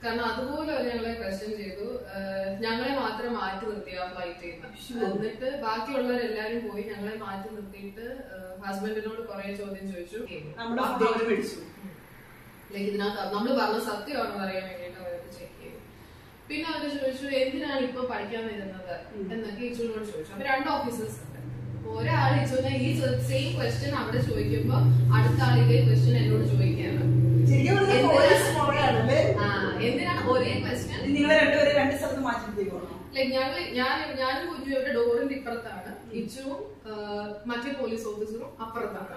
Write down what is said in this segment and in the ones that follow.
കാരണം അതുപോലെ അവർ ഞങ്ങളെ ക്വസ്റ്റ്യൻ ചെയ്തു ആഹ് ഞങ്ങളെ മാത്രം മാറ്റി നിർത്തി ആ ഫ്ലൈറ്റിൽ നിന്ന് എന്നിട്ട് ബാക്കിയുള്ളവരെല്ലാരും പോയി ഞങ്ങളെ മാറ്റി നിർത്തിയിട്ട് ഹസ്ബൻഡിനോട് കുറെ ചോദ്യം ചോദിച്ചു നമ്മുടെ ഫുഡ് അവര് പിടിച്ചു ലൈക്ക് ഇതിനകത്ത് നമ്മൾ പറഞ്ഞ സത്യമാണെന്ന് അറിയാൻ വേണ്ടിയിട്ട് അവരത് ചെക്ക് ചെയ്തു പിന്നെ അവര് ചോദിച്ചു എന്തിനാണ് ഇപ്പൊ പഠിക്കാൻ വരുന്നത് എന്നൊക്കെ ഈച്ചോനോട് ചോദിച്ചു അപ്പൊ രണ്ട് ഓഫീസേഴ്സ് ഉണ്ട് അപ്പൊ ഒരാൾ ഈച്ചോനെ ഈ സെയിം ക്വസ്റ്റ്യൻ അവിടെ ചോദിക്കുമ്പോ അടുത്ത ആൾ ഇതേ ക്വസ്റ്റ്യൻ എന്നോട് ചോദിക്കുകയാണ് ശരിക്കും പറഞ്ഞാൽ പോലീസ് മോഡലാണല്ലേ ആ എന്തിനാണ് ഒരേ ക്വസ്റ്റ്യൻ നിങ്ങളെ രണ്ടുപേരും രണ്ട് സ്ഥലത്ത് മാറ്റി നിർത്തിക്കോളാം ലൈക് ഞങ്ങൾ ഞാൻ ഞാനും കുഞ്ഞു ഇവിടെ ഡോറിന്റെ ഇപ്പുറത്താണ് ഇച്ചുവും ആ, മറ്റേ പോലീസ് ഓഫീസറും അപ്പുറത്താണ്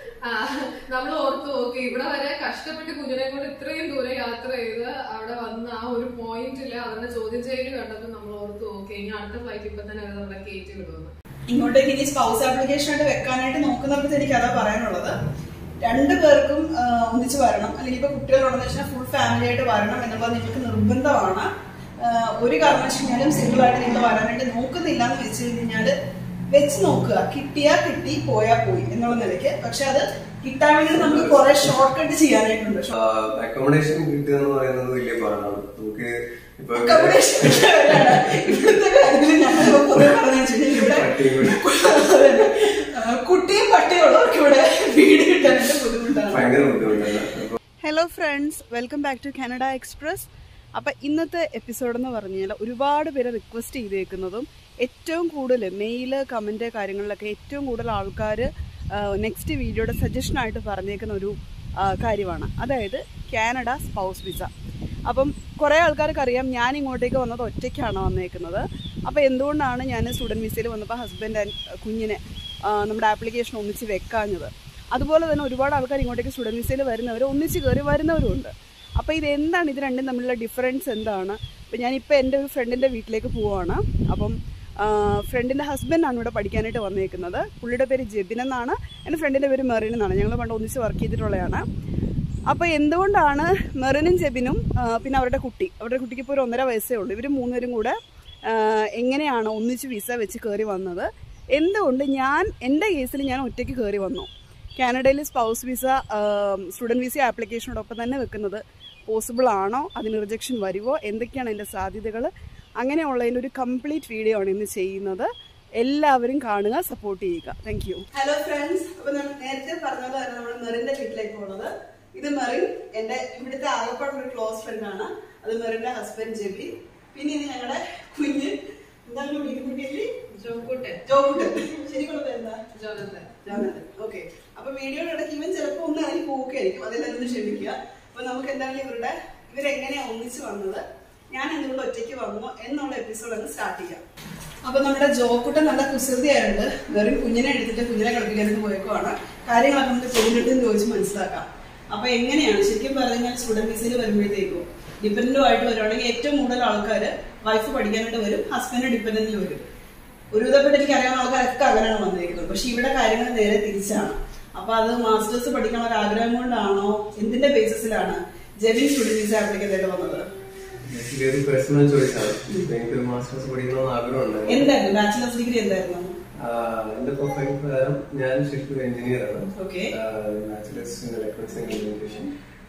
നമ്മൾ ഓർത്തു നോക്കി ഇവിടെ വരെ കഷ്ടപ്പെട്ട് കുഞ്ഞിനെ കൊണ്ട് ഇത്രയും ദൂരം യാത്ര ചെയ്ത് അവിടെ വന്ന് ആ ഒരു പോയിന്റില് അവരുടെ ചോദ്യം ചെയ്യൽ കണ്ടപ്പോൾ നമ്മൾ ഓർത്തു ഓക്കെ ഇനി അടുത്ത ഫ്ലൈറ്റ് ഇപ്പൊ തന്നെ അവർ നമ്മളെ കയറ്റി വിടുമെന്ന് ഇങ്ങോട്ടേക്ക് ഇനി സ്പൗസ് ആപ്ലിക്കേഷൻ ആയിട്ട് വെക്കാനായിട്ട് നോക്കുന്നവർക്ക് എനിക്ക് അതാ പറയാനുള്ളത് രണ്ടു പേർക്കും ആ, ഒന്നിച്ച് വരണം അല്ലെങ്കിൽ ഇപ്പൊ കുട്ടികളുണ്ടെന്ന് വെച്ചാൽ ഫുൾ ഫാമിലി ആയിട്ട് വരണം എന്നുള്ളത് നിങ്ങൾക്ക് നിർബന്ധമാണ് ആ, ഒരു കാരണവശാലും സിംഗിൾ ആയിട്ട് നിങ്ങൾ വരാനായിട്ട് നോക്കുന്നില്ല എന്ന് വെച്ച് കഴിഞ്ഞാല് വെച്ച് നോക്കുക കിട്ടിയാ കിട്ടി പോയാ പോയി എന്നുള്ള നിലയ്ക്ക് പക്ഷെ അത് കിട്ടാൻ വേണ്ടി നമുക്ക് കുറെ ഷോർട്ട് കട്ട് ചെയ്യാനായിട്ടുണ്ട് അക്കോമഡേഷൻ കിട്ടുക എന്ന് പറയുന്നത് വലിയ പാടാണ് നമുക്ക് ഇപ്പൊ ഇവിടെ Accommodation കാര്യമാണ്. ഇവിടുത്തെ കാര്യത്തിൽ ഞങ്ങൾ പൊതുവെ പറഞ്ഞു വെച്ചിട്ടുണ്ടെങ്കിൽ ഇവിടെ പട്ടിയും കൂടി അതന്നെ. ആ, കുട്ടിയും പട്ടിയും ഉള്ളവർക്ക് ഇവിടെ വീട് കിട്ടാനായിട്ട് ബുദ്ധിമുട്ടാണ് ഭയങ്കര ബുദ്ധിമുട്ടാണ് അപ്പൊ hello friends welcome back to Canada Express അപ്പം ഇന്നത്തെ എപ്പിസോഡ് എന്ന് പറഞ്ഞാൽ ഒരുപാട് പേര് റിക്വസ്റ്റ് ചെയ്തേക്കുന്നതും ഏറ്റവും കൂടുതൽ മെയില് കമൻറ്റ് കാര്യങ്ങളിലൊക്കെ ഏറ്റവും കൂടുതൽ ആൾക്കാർ നെക്സ്റ്റ് വീഡിയോയുടെ സജഷനായിട്ട് പറഞ്ഞേക്കുന്ന ഒരു ആ, കാര്യമാണ് അതായത് കാനഡ സ്പൗസ് വിസ അപ്പം കുറേ ആൾക്കാർക്ക് അറിയാം ഞാൻ ഇങ്ങോട്ടേക്ക് വന്നത് ഒറ്റയ്ക്കാണ് വന്നേക്കുന്നത് അപ്പോൾ എന്തുകൊണ്ടാണ് ഞാൻ സ്റ്റുഡൻറ്റ് വിസയിൽ വന്നപ്പോൾ ഹസ്ബൻഡ് ആൻഡ് കുഞ്ഞിനെ ആ, നമ്മുടെ ആപ്ലിക്കേഷൻ ഒന്നിച്ച് വെക്കാഞ്ഞത് അതുപോലെ തന്നെ ഒരുപാട് ആൾക്കാർ ഇങ്ങോട്ടേക്ക് സ്റ്റുഡൻറ്റ് വിസയിൽ വരുന്നവർ ഒന്നിച്ച് കയറി വരുന്നവരുണ്ട് അപ്പോൾ ഇത് എന്താണ് ഇത് രണ്ടും തമ്മിലുള്ള ഡിഫറൻസ് എന്താണ് അപ്പോൾ ഞാനിപ്പോൾ എൻ്റെ ഒരു ഫ്രണ്ടിൻ്റെ വീട്ടിലേക്ക് പോവുകയാണ് അപ്പം ഫ്രണ്ടിൻ്റെ ഹസ്ബൻഡാണ് ഇവിടെ പഠിക്കാനായിട്ട് വന്നേക്കുന്നത് പുള്ളിയുടെ പേര് ജെബിൻ എന്നാണ് എൻ്റെ ഫ്രണ്ടിൻ്റെ പേര് മെറിൻ എന്നാണ് ഞങ്ങൾ പണ്ട് ഒന്നിച്ച് വർക്ക് ചെയ്തിട്ടുള്ളതാണ് അപ്പോൾ എന്തുകൊണ്ടാണ് മെറിനും ജെബിനും ആ, പിന്നെ അവരുടെ കുട്ടി അവരുടെ കുട്ടിക്ക് ഇപ്പോൾ ഒരു ഒന്നര വയസ്സേ ഉള്ളൂ ഇവർ മൂന്നുപേരും കൂടെ ആ, എങ്ങനെയാണ് ഒന്നിച്ച് വിസ വെച്ച് കയറി വന്നത് എന്തുകൊണ്ട് ഞാൻ എൻ്റെ കേസിൽ ഞാൻ ഒറ്റയ്ക്ക് കയറി വന്നു കാനഡയിൽ സ്പൗസ് വിസ സ്റ്റുഡൻറ് വിസ ആപ്ലിക്കേഷനോടൊപ്പം തന്നെ വെക്കുന്നത് പോസിബിൾ ആണോ അതിന് റിജക്ഷൻ വരുമോ എന്തൊക്കെയാണ് അതിൻ്റെ സാധ്യതകൾ അങ്ങനെയുള്ളതിൻ്റെ ഒരു കംപ്ലീറ്റ് വീഡിയോ ആണ് ഇന്ന് ചെയ്യുന്നത് എല്ലാവരും കാണുക സപ്പോർട്ട് ചെയ്യുക താങ്ക് യു ഹലോ ഫ്രണ്ട്സ് അപ്പൊ നേരത്തെ പറഞ്ഞതാണ് നമ്മൾ മെറിന്റെ വീട്ടിലേക്ക് പോകുന്നത് ഇത് മെറിൻ എന്റെ ഇവിടുത്തെ ആകപ്പാടുള്ള ഒരു ക്ലോസ് ഫ്രണ്ട് ആണ് അത് മെറിന്റെ ഹസ്ബൻഡ് ജെബി പിന്നെ ഇത് ഞങ്ങളുടെ കുഞ്ഞ് എന്താണ് വിളിക്കുന്നില്ലേ ജോക്കൂട്ടെ ജോബുട്ടൻ ശരിക്കുള്ള പേരെന്താ ജോനത്തൻ ജോനത്തൻ ഓക്കെ അപ്പൊ വീഡിയോയുടെ ഇടയ്ക്ക് ഇവൻ ചിലപ്പോൾ ഒന്ന് ഇറങ്ങി പോവുകയായിരിക്കും അതെല്ലാം ഒന്ന് ക്ഷമിക്കുക അപ്പൊ നമുക്ക് എന്തായാലും ഇവരുടെ ഇവരെങ്ങനെയാ ഒന്നിച്ച് വന്നത് ഞാൻ എന്തുകൊണ്ട് ഒറ്റയ്ക്ക് വന്നു എന്നുള്ള എപ്പിസോഡ് അങ്ങ് സ്റ്റാർട്ട് ചെയ്യാം അപ്പൊ നമ്മുടെ ജോക്കുട്ടൻ നല്ല കുസൃതിയായിട്ടുണ്ട് വെറും കുഞ്ഞിനെ എടുത്തിട്ട് കുഞ്ഞിനെ കളിപ്പിക്കാനായിട്ട് പോയേക്കുവാണ് കാര്യങ്ങളൊക്കെ നമുക്ക് ചെയ്തിട്ടും ചോദിച്ച് മനസ്സിലാക്കാം അപ്പൊ എങ്ങനെയാണ് ശരിക്കും പറഞ്ഞാൽ സ്റ്റുഡന്റ് വിസയിൽ വരുമ്പോഴത്തേക്കും ഡിപെൻഡന്റും ആയിട്ട് വരുവാണെങ്കിൽ ഏറ്റവും കൂടുതൽ ആൾക്കാർ വൈഫ് പഠിക്കാനായിട്ട് വരും ഹസ്ബൻഡ് ഡിപെൻഡന്റിൽ വരും ഒരുവിധപ്പെട്ട് എനിക്ക് അറിയാവുന്ന ആൾക്കാരൊക്കെ അങ്ങനെയാണ് വന്നിരിക്കുന്നത് പക്ഷെ ഇവിടെ കാര്യങ്ങൾ നേരെ തിരിച്ചാണ് അപ്പൊ അത് മാസ്റ്റേഴ്സ് പഠിക്കാൻ ഒരു ആഗ്രഹം കൊണ്ടാണോ എന്തിന്റെ ബേസിസിലാണ് ജെബിൻ സ്റ്റുഡന്റ് വിസ ആപ്ലിക്കേഷൻ വന്നത് ബേസിക്കലി ഒരു പേഴ്സണൽ ചോയ്സ് ആണ് എനിക്കൊരു മാസ്റ്റേഴ്സ് പഠിക്കണമെന്ന് ആഗ്രഹം ഉണ്ടായിരുന്നു എന്തായിരുന്നു ബാച്ചിലേഴ്സ് ഡിഗ്രി എന്തായിരുന്നു ആഹ് എന്റെ പ്രൊഫൈൽ പ്രകാരം ഞാൻ ശരിക്കും എഞ്ചിനീയർ ആണ് Okay. Bachelors in electronics and communication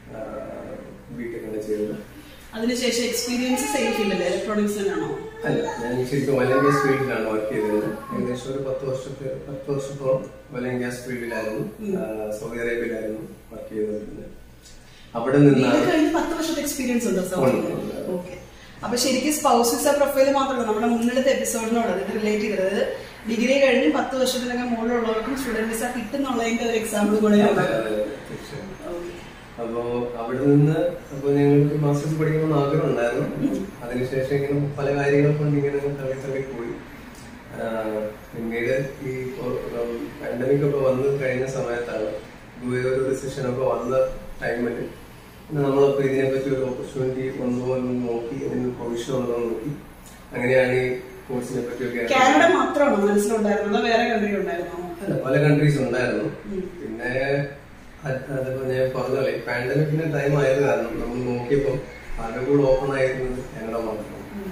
BTech ആണ് ചെയ്തത് അതിനുശേഷം എക്സ്പീരിയൻസ് സെയിം ഫീൽഡില് ഇലക്ട്രോണിക്സ് തന്നെയാണോ അല്ല ഞാൻ ശരിക്കും ഓയിൽ ആൻഡ് ഗ്യാസ് ഫീൽഡിലാണ് വർക്ക് ചെയ്തത് ഏകദേശം ഒരു പത്ത് വർഷത്തെ പത്ത് വർഷത്തോളം ഓയിൽ ആൻഡ് ഗ്യാസ് ഫീൽഡിലായിരുന്നു ആഹ് സൗദി അറേബ്യയിലായിരുന്നു വർക്ക് ചെയ്തത് അവിടെ ഇത് നിന്നാണ് കഴിഞ്ഞ് പത്ത് വർഷത്തെ എക്സ്പീരിയൻസ് ഉണ്ടോ ഉണ്ട്, ഉണ്ട്. ഓക്കെ അപ്പൊ ശരിക്കും സ്പൗസ് വിസ പ്രൊഫൈൽ മാത്രമല്ല നമ്മുടെ മുന്നിലത്തെ എപ്പിസോഡിനോട് ഇത് റിലേറ്റ് ചെയ്തത് അതായത് ഡിഗ്രി കഴിഞ്ഞ് പത്ത് വർഷത്തിനൊക്കെ മുകളിലുള്ളവർക്കും സ്റ്റുഡന്റ് വിസ കിട്ടുന്നുള്ളതിന്റെ ഒരു എക്സാമ്പിൾ കൂടെ അതെ, അതെ, തീർച്ചയായും. അപ്പോ അവിടെ നിന്ന് അപ്പൊ ഞങ്ങൾക്ക് മാസ്റ്റേഴ്സ് പഠിക്കണമെന്ന് ആഗ്രഹം ഉണ്ടായിരുന്നു അതിനുശേഷം ഇങ്ങനെ പല കാര്യങ്ങൾ കൊണ്ട് ഇങ്ങനെ തള്ളി തള്ളി പോയി ആഹ് പിന്നീട് ഈ പാൻഡമിക് ഒക്കെ വന്ന് കഴിഞ്ഞ സമയത്താണ് ദുബൈ ഒരു റിസഷൻ ഒക്കെ വന്ന ടൈമിൽ നമ്മളപ്പോ ഇതിനെ പറ്റി ഒരു ഓപ്പർച്യൂണിറ്റി വന്നു എന്ന് നോക്കി അതിന് പ്രൊവിഷൻ ഉണ്ടോ എന്ന് നോക്കി അങ്ങനെയാണ് ഈ കോഴ്സിനെ പറ്റിയൊക്കെ കാനഡ മാത്രമാണോ മനസ്സിലുണ്ടായിരുന്നത് വേറെ കൺട്രി ഉണ്ടായിരുന്നോ അല്ല പല കൺട്രീസ് ഉണ്ടായിരുന്നു പിന്നെ അത് അതിപ്പോ ഞാൻ പറഞ്ഞ പോലെ പാൻഡമിക്കിന്റെ ടൈം ആയത് കാരണം നമ്മൾ നോക്കിയപ്പോൾ ആരുടെ കൂടെ ഓപ്പൺ ആയിരുന്നത് കാനഡ മാത്രം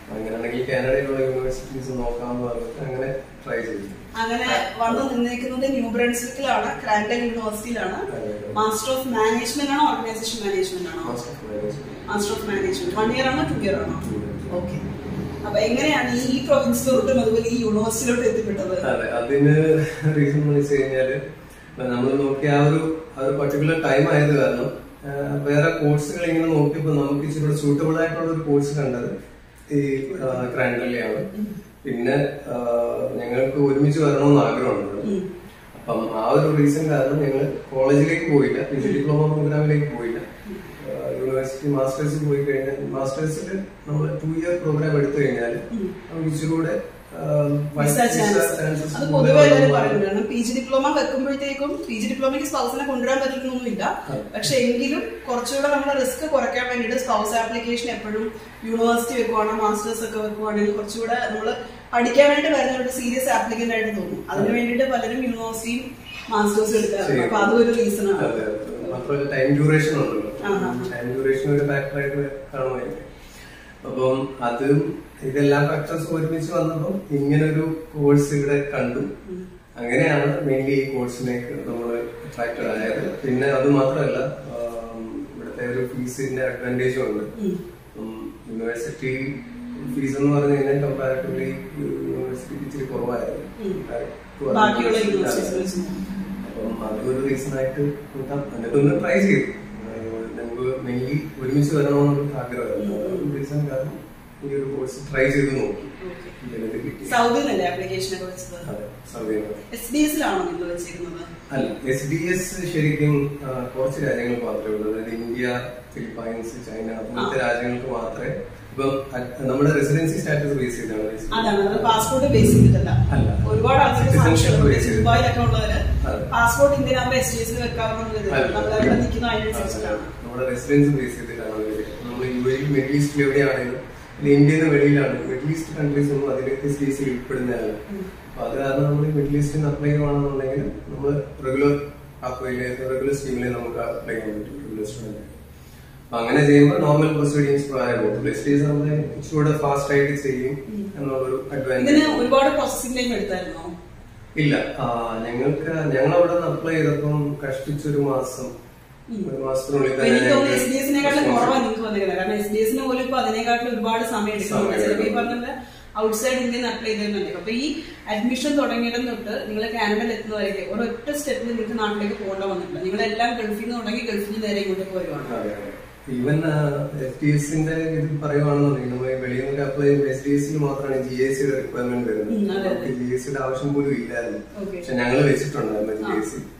അങ്ങനെയാണെങ്കിൽ കാനഡയിലുള്ള യൂണിവേഴ്സിറ്റീസ് നോക്കാമെന്ന് പറഞ്ഞിട്ട് അങ്ങനെ ട്രൈ ചെയ്തു അങ്ങനെ വന്ന് നിന്നേക്കുന്നത് ന്യൂ ബ്രൺസ്വിക്കിലാണ് ക്രാൻഡൽ യൂണിവേഴ്സിറ്റിയിലാണ് മാസ്റ്റർ ഓഫ് മാനേജ്മെന്റ് ആണോ ഓർഗനൈസേഷൻ മാനേജ്മെന്റ് ആണോ master of management master of management one year ആണോ ടു ഇയർ ആണോ ഓക്കെ അപ്പൊ എങ്ങനെയാണ് ഈ പ്രൊവിൻസിലോട്ടും അതുപോലെ ഈ യൂണിവേഴ്സിറ്റിയിലോട്ടും എത്തിപ്പെട്ടത് അതെ അതിന് റീസൺ എന്ന് വെച്ച് കഴിഞ്ഞാല് നമ്മൾ നോക്കിയ ആ ഒരു ആ ഒരു പർട്ടിക്കുലർ ടൈം ആയത് കാരണം ആ, വേറെ കോഴ്സുകൾ ഇങ്ങനെ നോക്കിയപ്പോൾ നമുക്ക് ഇച്ചിരി കൂടെ സൂട്ടബിൾ ആയിട്ടുള്ള ഒരു കോഴ്സ് കണ്ടത് ഈ ക്രാൻഡലിയാണ് പിന്നെ ആ, ഞങ്ങൾക്ക് ഒരുമിച്ച് വരണമെന്ന് ആഗ്രഹമുണ്ട് അപ്പം ആ ഒരു റീസൺ കാരണം ഞങ്ങൾ കോളേജിലേക്ക് പോയില്ല പി ജി ഡിപ്ലോമ പ്രോഗ്രാമിലേക്ക് പോയില്ല യൂണിവേഴ്സിറ്റി മാസ്റ്റേഴ്സ് പോയി കഴിഞ്ഞാൽ മാസ്റ്റേഴ്സിൽ നമ്മൾ ടു ഇയർ പ്രോഗ്രാം എടുത്തു കഴിഞ്ഞാൽ നമുക്ക് ഇച്ചിരി കൂടെ ആ, വിസ visa ചാൻസ് chances അത് കൂടുതൽ പൊതുവെ എല്ലാവരും ഉണ്ടെന്ന് പറയുന്നത് കാരണം പി ജി ഡിപ്ലോമ വെക്കുമ്പോഴത്തേക്കും പി ജി ഡിപ്ലോമയ്ക്ക് സ്പൗസിനെ കൊണ്ടുവരാൻ പറ്റുന്നൊന്നുമില്ല പക്ഷെ എങ്കിലും കുറച്ചുകൂടെ നമ്മുടെ റിസ്ക് കുറയ്ക്കാൻ വേണ്ടിയിട്ട് സ്പൗസ് ആപ്ലിക്കേഷൻ എപ്പോഴും യൂണിവേഴ്സിറ്റി വെക്കുവാണോ മാസ്റ്റേഴ്സ് ഒക്കെ വെക്കുവാണെങ്കിൽ കുറച്ചുകൂടെ നമ്മൾ പഠിക്കാൻ വേണ്ടി വരുന്ന ഒരു സീരിയസ് ആപ്ലിക്കന്റ് ആയിട്ട് തോന്നും അതിന് വേണ്ടിയിട്ട് പലരും യൂണിവേഴ്സിറ്റിയും മാസ്റ്റേഴ്സ് എടുക്കാറുണ്ട് അപ്പൊ അതും ഒരു റീസൺ ആണ് അതെ മാത്രമല്ല ടൈം ഡ്യൂറേഷൻ ഉണ്ടല്ലോ ആഹാ. ടൈം ഡ്യൂറേഷൻ ഒരു ഫാക്ടറായിട്ട് കാണുമായിരിക്കും അപ്പം അതും ഇതെല്ലാം ഫാക്ടേഴ്സ് ഒരുമിച്ച് വന്നപ്പം ഇങ്ങനൊരു കോഴ്സ് ഇവിടെ കണ്ടു അങ്ങനെയാണ് മെയിൻലി ഈ കോഴ്സിലേക്ക് നമ്മൾ അട്രാക്റ്റഡ് ആയത് പിന്നെ അത് മാത്രമല്ല ആം, ഇവിടുത്തെ ഒരു ഫീസിന്റെ അഡ്വാൻറ്റേജും ഉണ്ട് യൂണിവേഴ്സിറ്റി ഫീസ് എന്ന് പറഞ്ഞു കഴിഞ്ഞാൽ കമ്പാരിറ്റീവ്ലി യൂണിവേഴ്സിറ്റി ഇച്ചിരി കുറവായിരുന്നു ബാക്കിയുള്ള അതെ. യൂണിവേഴ്സിറ്റീസ് അപ്പം അതൊരു റീസൺ ആയിട്ട് കൂട്ടാം എന്നിട്ട് ഒന്ന് ട്രൈ ചെയ്തു നമുക്ക് മെയിൻലി ഒരുമിച്ച് വരണമെന്നൊരു ആഗ്രഹമായിരുന്നു റീസൺ കാരണം ഈ ഒരു കോഴ്സ് ട്രൈ ചെയ്ത് നോക്കി ഇതിനത് കിട്ടി സൗദിന്നല്ലേ ആപ്ലിക്കേഷൻ ഒക്കെ വെച്ചത് അതെ സൗദിയാണ് എസ് ഡി എസിലാണോ നിങ്ങൾ വെച്ചിരുന്നത് അല്ല എസ് ഡി എസ് ശരിക്കും ആ, കുറച്ച് രാജ്യങ്ങൾ മാത്രമേ ഉള്ളൂ അതായത് ഇന്ത്യ ഫിലിപ്പൈൻസ് ചൈന അങ്ങനത്തെ രാജ്യങ്ങൾക്ക് മാത്രമേ ഇപ്പം അ- നമ്മുടെ റെസിഡൻസി സ്റ്റാറ്റസ് ബേസ് ചെയ്താണ് SDS. അതാണ് അത് പാസ്പോർട്ട് ബേസ് ചെയ്തിട്ടല്ല അല്ല. ഒരുപാട് ആൾക്കാർക്ക് Citizenship സംശയമുണ്ട് base ചെയ്ത്. ദുബായിലൊക്കെ ഉള്ളവര് അതെ. പാസ്പോർട്ട് ഇന്ത്യൻ ആകുമ്പോൾ എസ് ഡി എസിൽ വെക്കാറുള്ളത് അല്ല. നമ്മൾ എവിടെ നിൽക്കുന്ന അതിനനുസരിച്ചിട്ടാണ് നമ്മുടെ റെസിഡൻസ് ബേസ് ചെയ്തിട്ടാണ് അവര് നമ്മൾ യു എ മിഡിൽ ഈസ്റ്റിൽ എവിടെയാണെങ്കിലും അല്ലെങ്കിൽ ഇന്ത്യയിൽ നിന്ന് വെളിയിലാണ് മിഡിൽ ഈസ്റ്റ് കൺട്രീസ് ഒന്നും അതിൽ എസ് ഡി എസിൽ ഉൾപ്പെടുന്നതല്ല അപ്പൊ അത് കാരണം നമ്മൾ മിഡിൽ ഈസ്റ്റിൽ അപ്ലൈ ചെയ്യുകയാണെന്നുണ്ടെങ്കിൽ നമ്മൾ റെഗുലർ അപ്ലൈയിലേക്ക് റെഗുലർ സ്കീമിൽ നമുക്ക് അപ്ലൈ ചെയ്യാൻ പറ്റും റെഗുലർ സ്റ്റുഡന്റ് അപ്പൊ അങ്ങനെ ചെയ്യുമ്പോൾ നോർമൽ പ്രൊസീഡിങ്സ് പ്രകാരം പോകും എസ് ഡി എസ് നമ്മൾ ഇച്ചിരൂടെ ഫാസ്റ്റ് ആയിട്ട് ചെയ്യും എന്നുള്ളൊരു ഇതിന് അഡ്വാൻറ്റേജ് ഒരുപാട് പ്രോസസ്സിംഗ് ടൈം എടുത്തായിരുന്നോ ഇല്ല ആ, ഞങ്ങൾക്ക് ഞങ്ങൾ അവിടെ നിന്ന് അപ്ലൈ ചെയ്തപ്പം കഷ്ടിച്ചൊരു മാസം ഒരു മാസത്തിനുള്ളിൽ തന്നെ എനിക്ക് തോന്നുന്നു എസ് ഡി ഞങ്ങൾക്ക് എസിനെക്കാളും response കുറവാണ് നിങ്ങൾക്ക് വന്നിരിക്കുന്നത് കാരണം എസ് ഡി എസിന് പോലും ഇപ്പൊ അതിനെക്കാട്ടിലും ഒരുപാട് സമയം എടുക്കുന്നുണ്ട് സമയം ചിലപ്പോൾ ഈ എടുക്കും. പറഞ്ഞ ഔട്ട്സൈഡ് ഇന്ത്യയിൽ അപ്ലൈ ചെയ്തിട്ടുണ്ട് അപ്പൊ ഈ അഡ്മിഷൻ തുടങ്ങിയിടം തൊട്ട് നിങ്ങൾ കാനഡയിൽ എത്തുന്നവരേക്ക് ഒരൊറ്റ സ്റ്റെപ്പിൽ നിങ്ങൾക്ക് നാട്ടിലേക്ക് പോകേണ്ട വന്നിട്ടില്ല നിങ്ങളെല്ലാം ഗൾഫിൽ നിന്ന് തുടങ്ങി ഗൾഫിൽ നിന്ന് നേരെ ഇങ്ങോട്ടേക്ക് വരുവാണ് ഈവൻ എഫ് ടി എസിന്റെ ഇത് പറയുവാണെന്നുണ്ടെങ്കിൽ നമ്മൾ വെളിയിൽ നിന്നൊക്കെ അപ്ലൈ ചെയ്യുമ്പോൾ എസ് ഡി എസിൽ മാത്രമാണ് ജി എസ് സിയുടെ റിക്വയർമെന്റ് ഉം, അതെ, വരുന്നത് അതെ. ജി എസ് സിയുടെ ആവശ്യം പോലും ഇല്ലായിരുന്നു Okay. പക്ഷെ ഞങ്ങൾ വെച്ചിട്ടുണ്ടായിരുന്നു ജി എസ് സി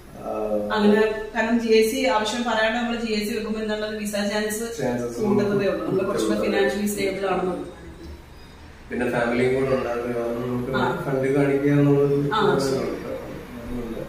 അങ്ങനെ കാരണം ജി എസ് സി ആവശ്യം പറയാണ്ട് നമ്മൾ ജി എസ് സി വെക്കുമ്പോൾ എന്നുള്ളത് വിസ ചാൻസ് Chances കൂട്ടുന്നതേ ഉള്ളൂ നമ്മൾ കുറച്ചുകൂടെ ഫിനാൻഷ്യലി സ്റ്റേബിൾ ആണെന്ന് പിന്നെ ഫാമിലിയും കൂടെ ഉണ്ടായിരുന്നു കാരണം നമുക്ക് ആ. ഫണ്ട് കാണിക്കുക എന്നുള്ളത് ആ, അതുകൊണ്ട്.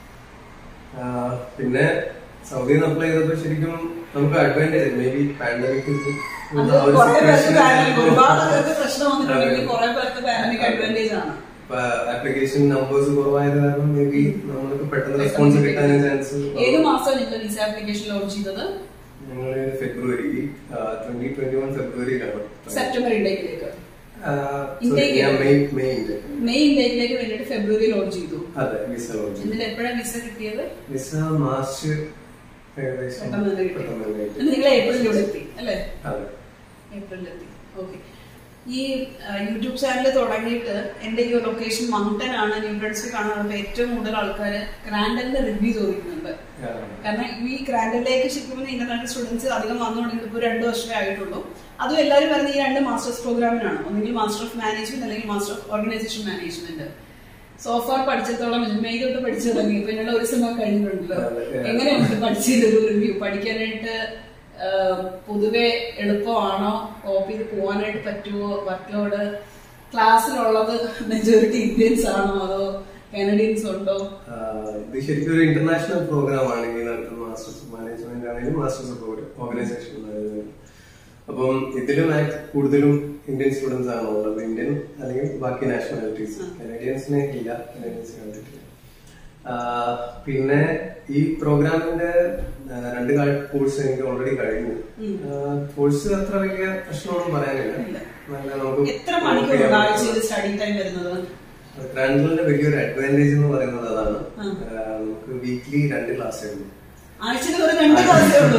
ആ, പിന്നെ സൗദിയിൽ നിന്ന് അപ്ലൈ ചെയ്തപ്പോൾ ശരിക്കും നമുക്ക് അഡ്വാൻറ്റേജ് മേ ബി പാൻഡമിക് അത് കുറെ പേർക്ക് പാരമിക് ഒരുപാട് പേർക്ക് പ്രശ്നം വന്നിട്ടുണ്ടെങ്കിൽ കുറെ പേർക്ക് പാരമിക് അഡ്വാൻറ്റേജ് ആണ് ആപ്ലിക്കേഷൻ നമ്പേഴ്സ് കുറവായത് കാരണം മേ ബി നമ്മൾക്ക് പെട്ടെന്ന് റെസ്പോൺസ് കിട്ടാനും ചാൻസ് ഏത് മാസമാണ് നിങ്ങൾ വിസ ആപ്ലിക്കേഷൻ ലോഞ്ച് ചെയ്തത് ഞങ്ങൾ ഫെബ്രുവരി ട്വന്റി ട്വന്റി വൺ ഫെബ്രുവരിയിലാണ് സെപ്റ്റംബർ ഇൻടേക്കിലേക്ക് ആ, sorry, ഇന്ത്യക്ക് ഞാൻ മെയ് മെയ് മെയ് ഇൻടേക്കിലേക്ക് വേണ്ടിയിട്ട് ഫെബ്രുവരി ലോഞ്ച് ചെയ്തു അതെ വിസ ലോഞ്ച് എന്നിട്ട് എപ്പോഴാണ് വിസ കിട്ടിയത് വിസ മാർച്ച് ഏകദേശം പെട്ടെന്ന് തന്നെ കിട്ടി പെട്ടെന്ന് തന്നെ കിട്ടി. എന്നിട്ട് നിങ്ങൾ ഏപ്രിലിലൂടെ എത്തി അല്ലേ അതെ ഏപ്രിലെത്തി ഓക്കെ ഈ യൂട്യൂബ് ചാനൽ തുടങ്ങിയിട്ട് എന്റെ ഈ ലൊക്കേഷൻ മൗണ്ടൻ ആണ് ന്യൂ ബ്രൺസ്വിക് ആണ് അപ്പൊ ഏറ്റവും കൂടുതൽ ആൾക്കാർ ക്രാൻഡലിന്റെ റിവ്യൂ ചോദിക്കുന്നുണ്ട് ആ, കാരണം ഈ ക്രാൻഡലിലേക്ക് ശരിക്കും ഇന്റർനാഷണൽ സ്റ്റുഡൻസ് അധികം വന്നു തുടങ്ങിയിട്ട് ഇപ്പോൾ രണ്ട് വർഷമേ ആയിട്ടുള്ളൂ അതും എല്ലാവരും വരുന്ന ഈ രണ്ട് മാസ്റ്റേഴ്സ് പ്രോഗ്രാമിനാണ് ഒന്നെങ്കിൽ മാസ്റ്റർ ഓഫ് മാനേജ്മെന്റ് അല്ലെങ്കിൽ master of organisation management so far പഠിച്ചിടത്തോളം മെയ് തൊട്ട് പഠിച്ചു തുടങ്ങി ഇപ്പൊ എന്നുള്ള ഒരു സിനിമ കഴിഞ്ഞിട്ടുണ്ടല്ലോ അതെ. എങ്ങനെയുണ്ട് പഠിച്ചതിന്റെ ഒരു റിവ്യൂ പഠിക്കാനായിട്ട് ആ, പൊതുവെ എളുപ്പമാണോ കോപ്പി ചെയ്ത് പോകാനായിട്ട് പറ്റുമോ വർക്കലോട് ക്ലാസ്സിലുള്ളത് മെജോറിറ്റി ഇന്ത്യൻസ് ആണോ അതോ കാനഡിയൻസ് ഉണ്ടോ ആ, ഇത് ശരിക്കും ഒരു ഇന്റർനാഷണൽ പ്രോഗ്രാം ആണ് ഈ നടത്തുന്ന മാസ്റ്റേഴ്സ് ഓഫ് മാനേജ്മെന്റ് ആണെങ്കിലും മാസ്റ്റേഴ്സ് ഓഫ് ഓർഗനൈസേഷൻ മാനേജ്മെന്റ് അപ്പം ഇതിലും ആക്ട് കൂടുതലും ഇന്ത്യൻ സ്റ്റുഡൻസ് ആണ് ഉള്ളത് ഇന്ത്യൻ അല്ലെങ്കിൽ ബാക്കി നാഷണാലിറ്റീസ് കനേഡിയൻസിനെ ഇല്ല കനേഡിയൻസ് കണ്ടിട്ടില്ല ആ, പിന്നെ ഈ പ്രോഗ്രാമിന്റെ ആ, രണ്ട് കോഴ്സ് എനിക്ക് ഓൾറെഡി കഴിഞ്ഞു കോഴ്സ് അത്ര വലിയ പ്രശ്നമൊന്നും പറയാനില്ല നല്ല നമുക്ക് എത്ര മണിക്കൂറുണ്ട് ആഴ്ചയിൽ സ്റ്റഡി ടൈം വരുന്നത് ട്രാൻഡലിന്റെ വലിയൊരു അഡ്വാൻറ്റേജ് എന്ന് പറയുന്നത് അതാണ് ആ, നമുക്ക് വീക്ക്ലി രണ്ട് ക്ലാസ് ആയിരുന്നു ആഴ്ചയിൽ ഒരു രണ്ട് ക്ലാസ്സേ ഉള്ളൂ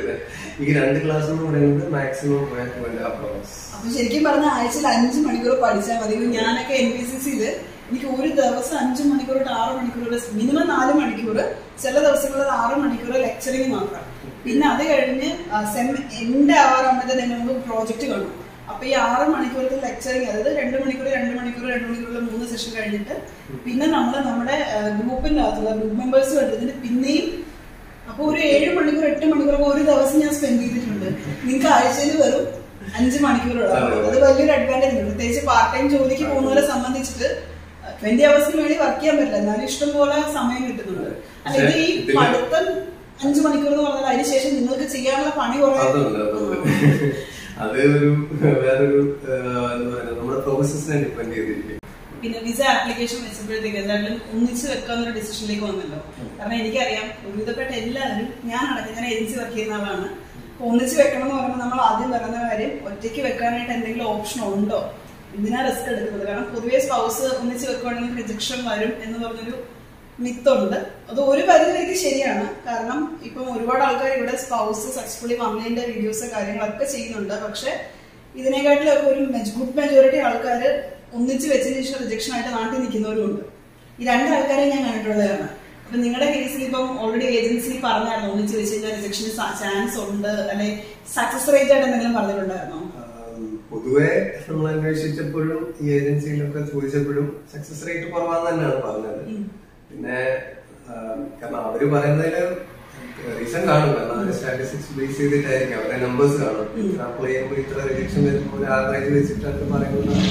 ഈ രണ്ട് ക്ലാസ് എന്ന് പറയുന്നത് maximum two and half hours അപ്പൊ ശരിക്കും പറഞ്ഞ ആഴ്ചയിൽ അഞ്ച് മണിക്കൂർ പഠിച്ചാൽ മതി ഇപ്പൊ ഞാനൊക്കെ എൻ പി സി സിയില് എനിക്ക് ഒരു ദിവസം അഞ്ച് മണിക്കൂർ തൊട്ട് ആറ് മണിക്കൂർ മിനിമം നാല് മണിക്കൂർ ചില ദിവസങ്ങളിൽ ആറ് മണിക്കൂർ ലെക്ചറിങ് മാത്രം പിന്നെ അത് കഴിഞ്ഞ് സെം എൻഡ് ആവാറാകുമ്പോഴത്തെ നമുക്ക് പ്രോജക്റ്റ് കാണും അപ്പൊ ഈ ആറ് മണിക്കൂറത്തെ ലെക്ചറിങ് അതായത് രണ്ട് മണിക്കൂർ രണ്ട് മണിക്കൂർ രണ്ട് മണിക്കൂറിൽ മൂന്ന് സെഷൻ കഴിഞ്ഞിട്ട് പിന്നെ നമ്മൾ നമ്മുടെ ഗ്രൂപ്പിന്റെ അകത്തുള്ള ഗ്രൂപ്പ് മെമ്പേഴ്സ് കണ്ടിട്ട് പിന്നെയും അപ്പൊ ഒരു ഏഴ് മണിക്കൂർ എട്ട് മണിക്കൂറൊക്കെ ഒരു ദിവസം ഞാൻ സ്പെൻഡ് ചെയ്തിട്ടുണ്ട് നിങ്ങൾക്ക് ആഴ്ചയിൽ വെറും അഞ്ച് മണിക്കൂറുള്ള അത് വലിയൊരു അഡ്വാൻറ്റേജ് ഉണ്ട് പ്രത്യേകിച്ച് പാർട്ട് ടൈം ജോലിക്ക് പോകുന്നവരെ സംബന്ധിച്ചിട്ട് ട്വന്റി അവേഴ്സിന് വേണ്ടി വർക്ക് ചെയ്യാൻ പറ്റില്ല എന്നാലും ഇഷ്ടം പോലെ സമയം കിട്ടുന്നുണ്ട് അല്ല ഇത് ഈ ഇതില് പഠിത്തം അഞ്ചു മണിക്കൂർ എന്ന് പറഞ്ഞാൽ അതിനുശേഷം നിങ്ങൾക്ക് ചെയ്യാനുള്ള പണി കുറെ അതുണ്ട് അതുണ്ട് അത് ഒരു വേറൊരു ആ, എന്താ പറയുക നമ്മുടെ പ്രോസസ്സിനെ ഡിപ്പെൻഡ് ചെയ്തിരിക്കും പിന്നെ വിസ ആപ്ലിക്കേഷൻ വെച്ചപ്പോഴത്തേക്ക് എന്തായാലും ഒന്നിച്ച് വെക്കാന്നൊരു ഡിസിഷനിലേക്ക് വന്നല്ലോ കാരണം എനിക്കറിയാം ഒരുവിധപ്പെട്ട എല്ലാവരും ഞാൻ അടക്കം ഞാൻ ഏജൻസി വർക്ക് ചെയ്യുന്ന ആളാണ് അപ്പൊ ഒന്നിച്ച് വെക്കണം എന്ന് പറയുമ്പോൾ നമ്മൾ ആദ്യം പറയുന്ന കാര്യം ഒറ്റയ്ക്ക് വെക്കാനായിട്ട് എന്തെങ്കിലും ഓപ്ഷൻ ഉണ്ടോ എന്തിനാ റിസ്ക് എടുക്കുന്നത് കാരണം പൊതുവേ സ്പൗസ് ഒന്നിച്ച് വെക്കുവാണെങ്കിൽ റിജക്ഷൻ വരും എന്ന് പറഞ്ഞൊരു മിത്തുണ്ട് അത് ഒരു പരിധിവരെയ്ക്ക് ശരിയാണ് കാരണം ഇപ്പം ഒരുപാട് ആൾക്കാർ ഇവിടെ സ്പൗസ് സക്സസ്ഫുള്ളി വന്നതിന്റെ വീഡിയോസ് കാര്യങ്ങളൊക്കെ ചെയ്യുന്നുണ്ട് പക്ഷെ ഇതിനെക്കാട്ടിലൊക്കെ ഒരു ഗുഡ് മെജോറിറ്റി ആൾക്കാർ ഒന്നിച്ച് വെച്ചതിന് ശേഷം റിജക്ഷൻ ആയിട്ട് നാട്ടിൽ നിൽക്കുന്നവരുമുണ്ട് ഈ രണ്ട് ആൾക്കാരെ ഞാൻ കണ്ടിട്ടുള്ളതാണ് അപ്പൊ നിങ്ങളുടെ കേസിൽ ഇപ്പം ഓൾറെഡി ഏജൻസി പറഞ്ഞായിരുന്നു ഒന്നിച്ച് വെച്ച് കഴിഞ്ഞാൽ റിജക്ഷന് ചാൻസ് ഉണ്ട് അല്ലെ സക്സസ് റേറ്റ് ആയിട്ട് എന്തെങ്കിലും പറഞ്ഞിട്ടുണ്ടായിരുന്നോ ആം, പൊതുവെ നമ്മൾ അന്വേഷിച്ചപ്പോഴും ഈ ഏജൻസിയിലൊക്കെ ചോദിച്ചപ്പോഴും സക്സസ് റേറ്റ് കുറവാന്ന് തന്നെയാണ് പറഞ്ഞത് പിന്നെ ആം, കാരണം അവര് പറയുന്നതില് റീസൺ കാണും കാരണം അവരുടെ സ്റ്റാറ്റിസ്റ്റിക്സ് ബേസ് ചെയ്തിട്ടായിരിക്കും അവരുടെ നമ്പേഴ്സ് കാണും ഇത്ര അപ്ലൈ ചെയ്യുമ്പോൾ ഇത്ര റിജക്ഷൻ വരുമ്പോൾ ഒരു ആവറേജ് വെച്ചിട്ടൊക്കെ പറയുന്നത്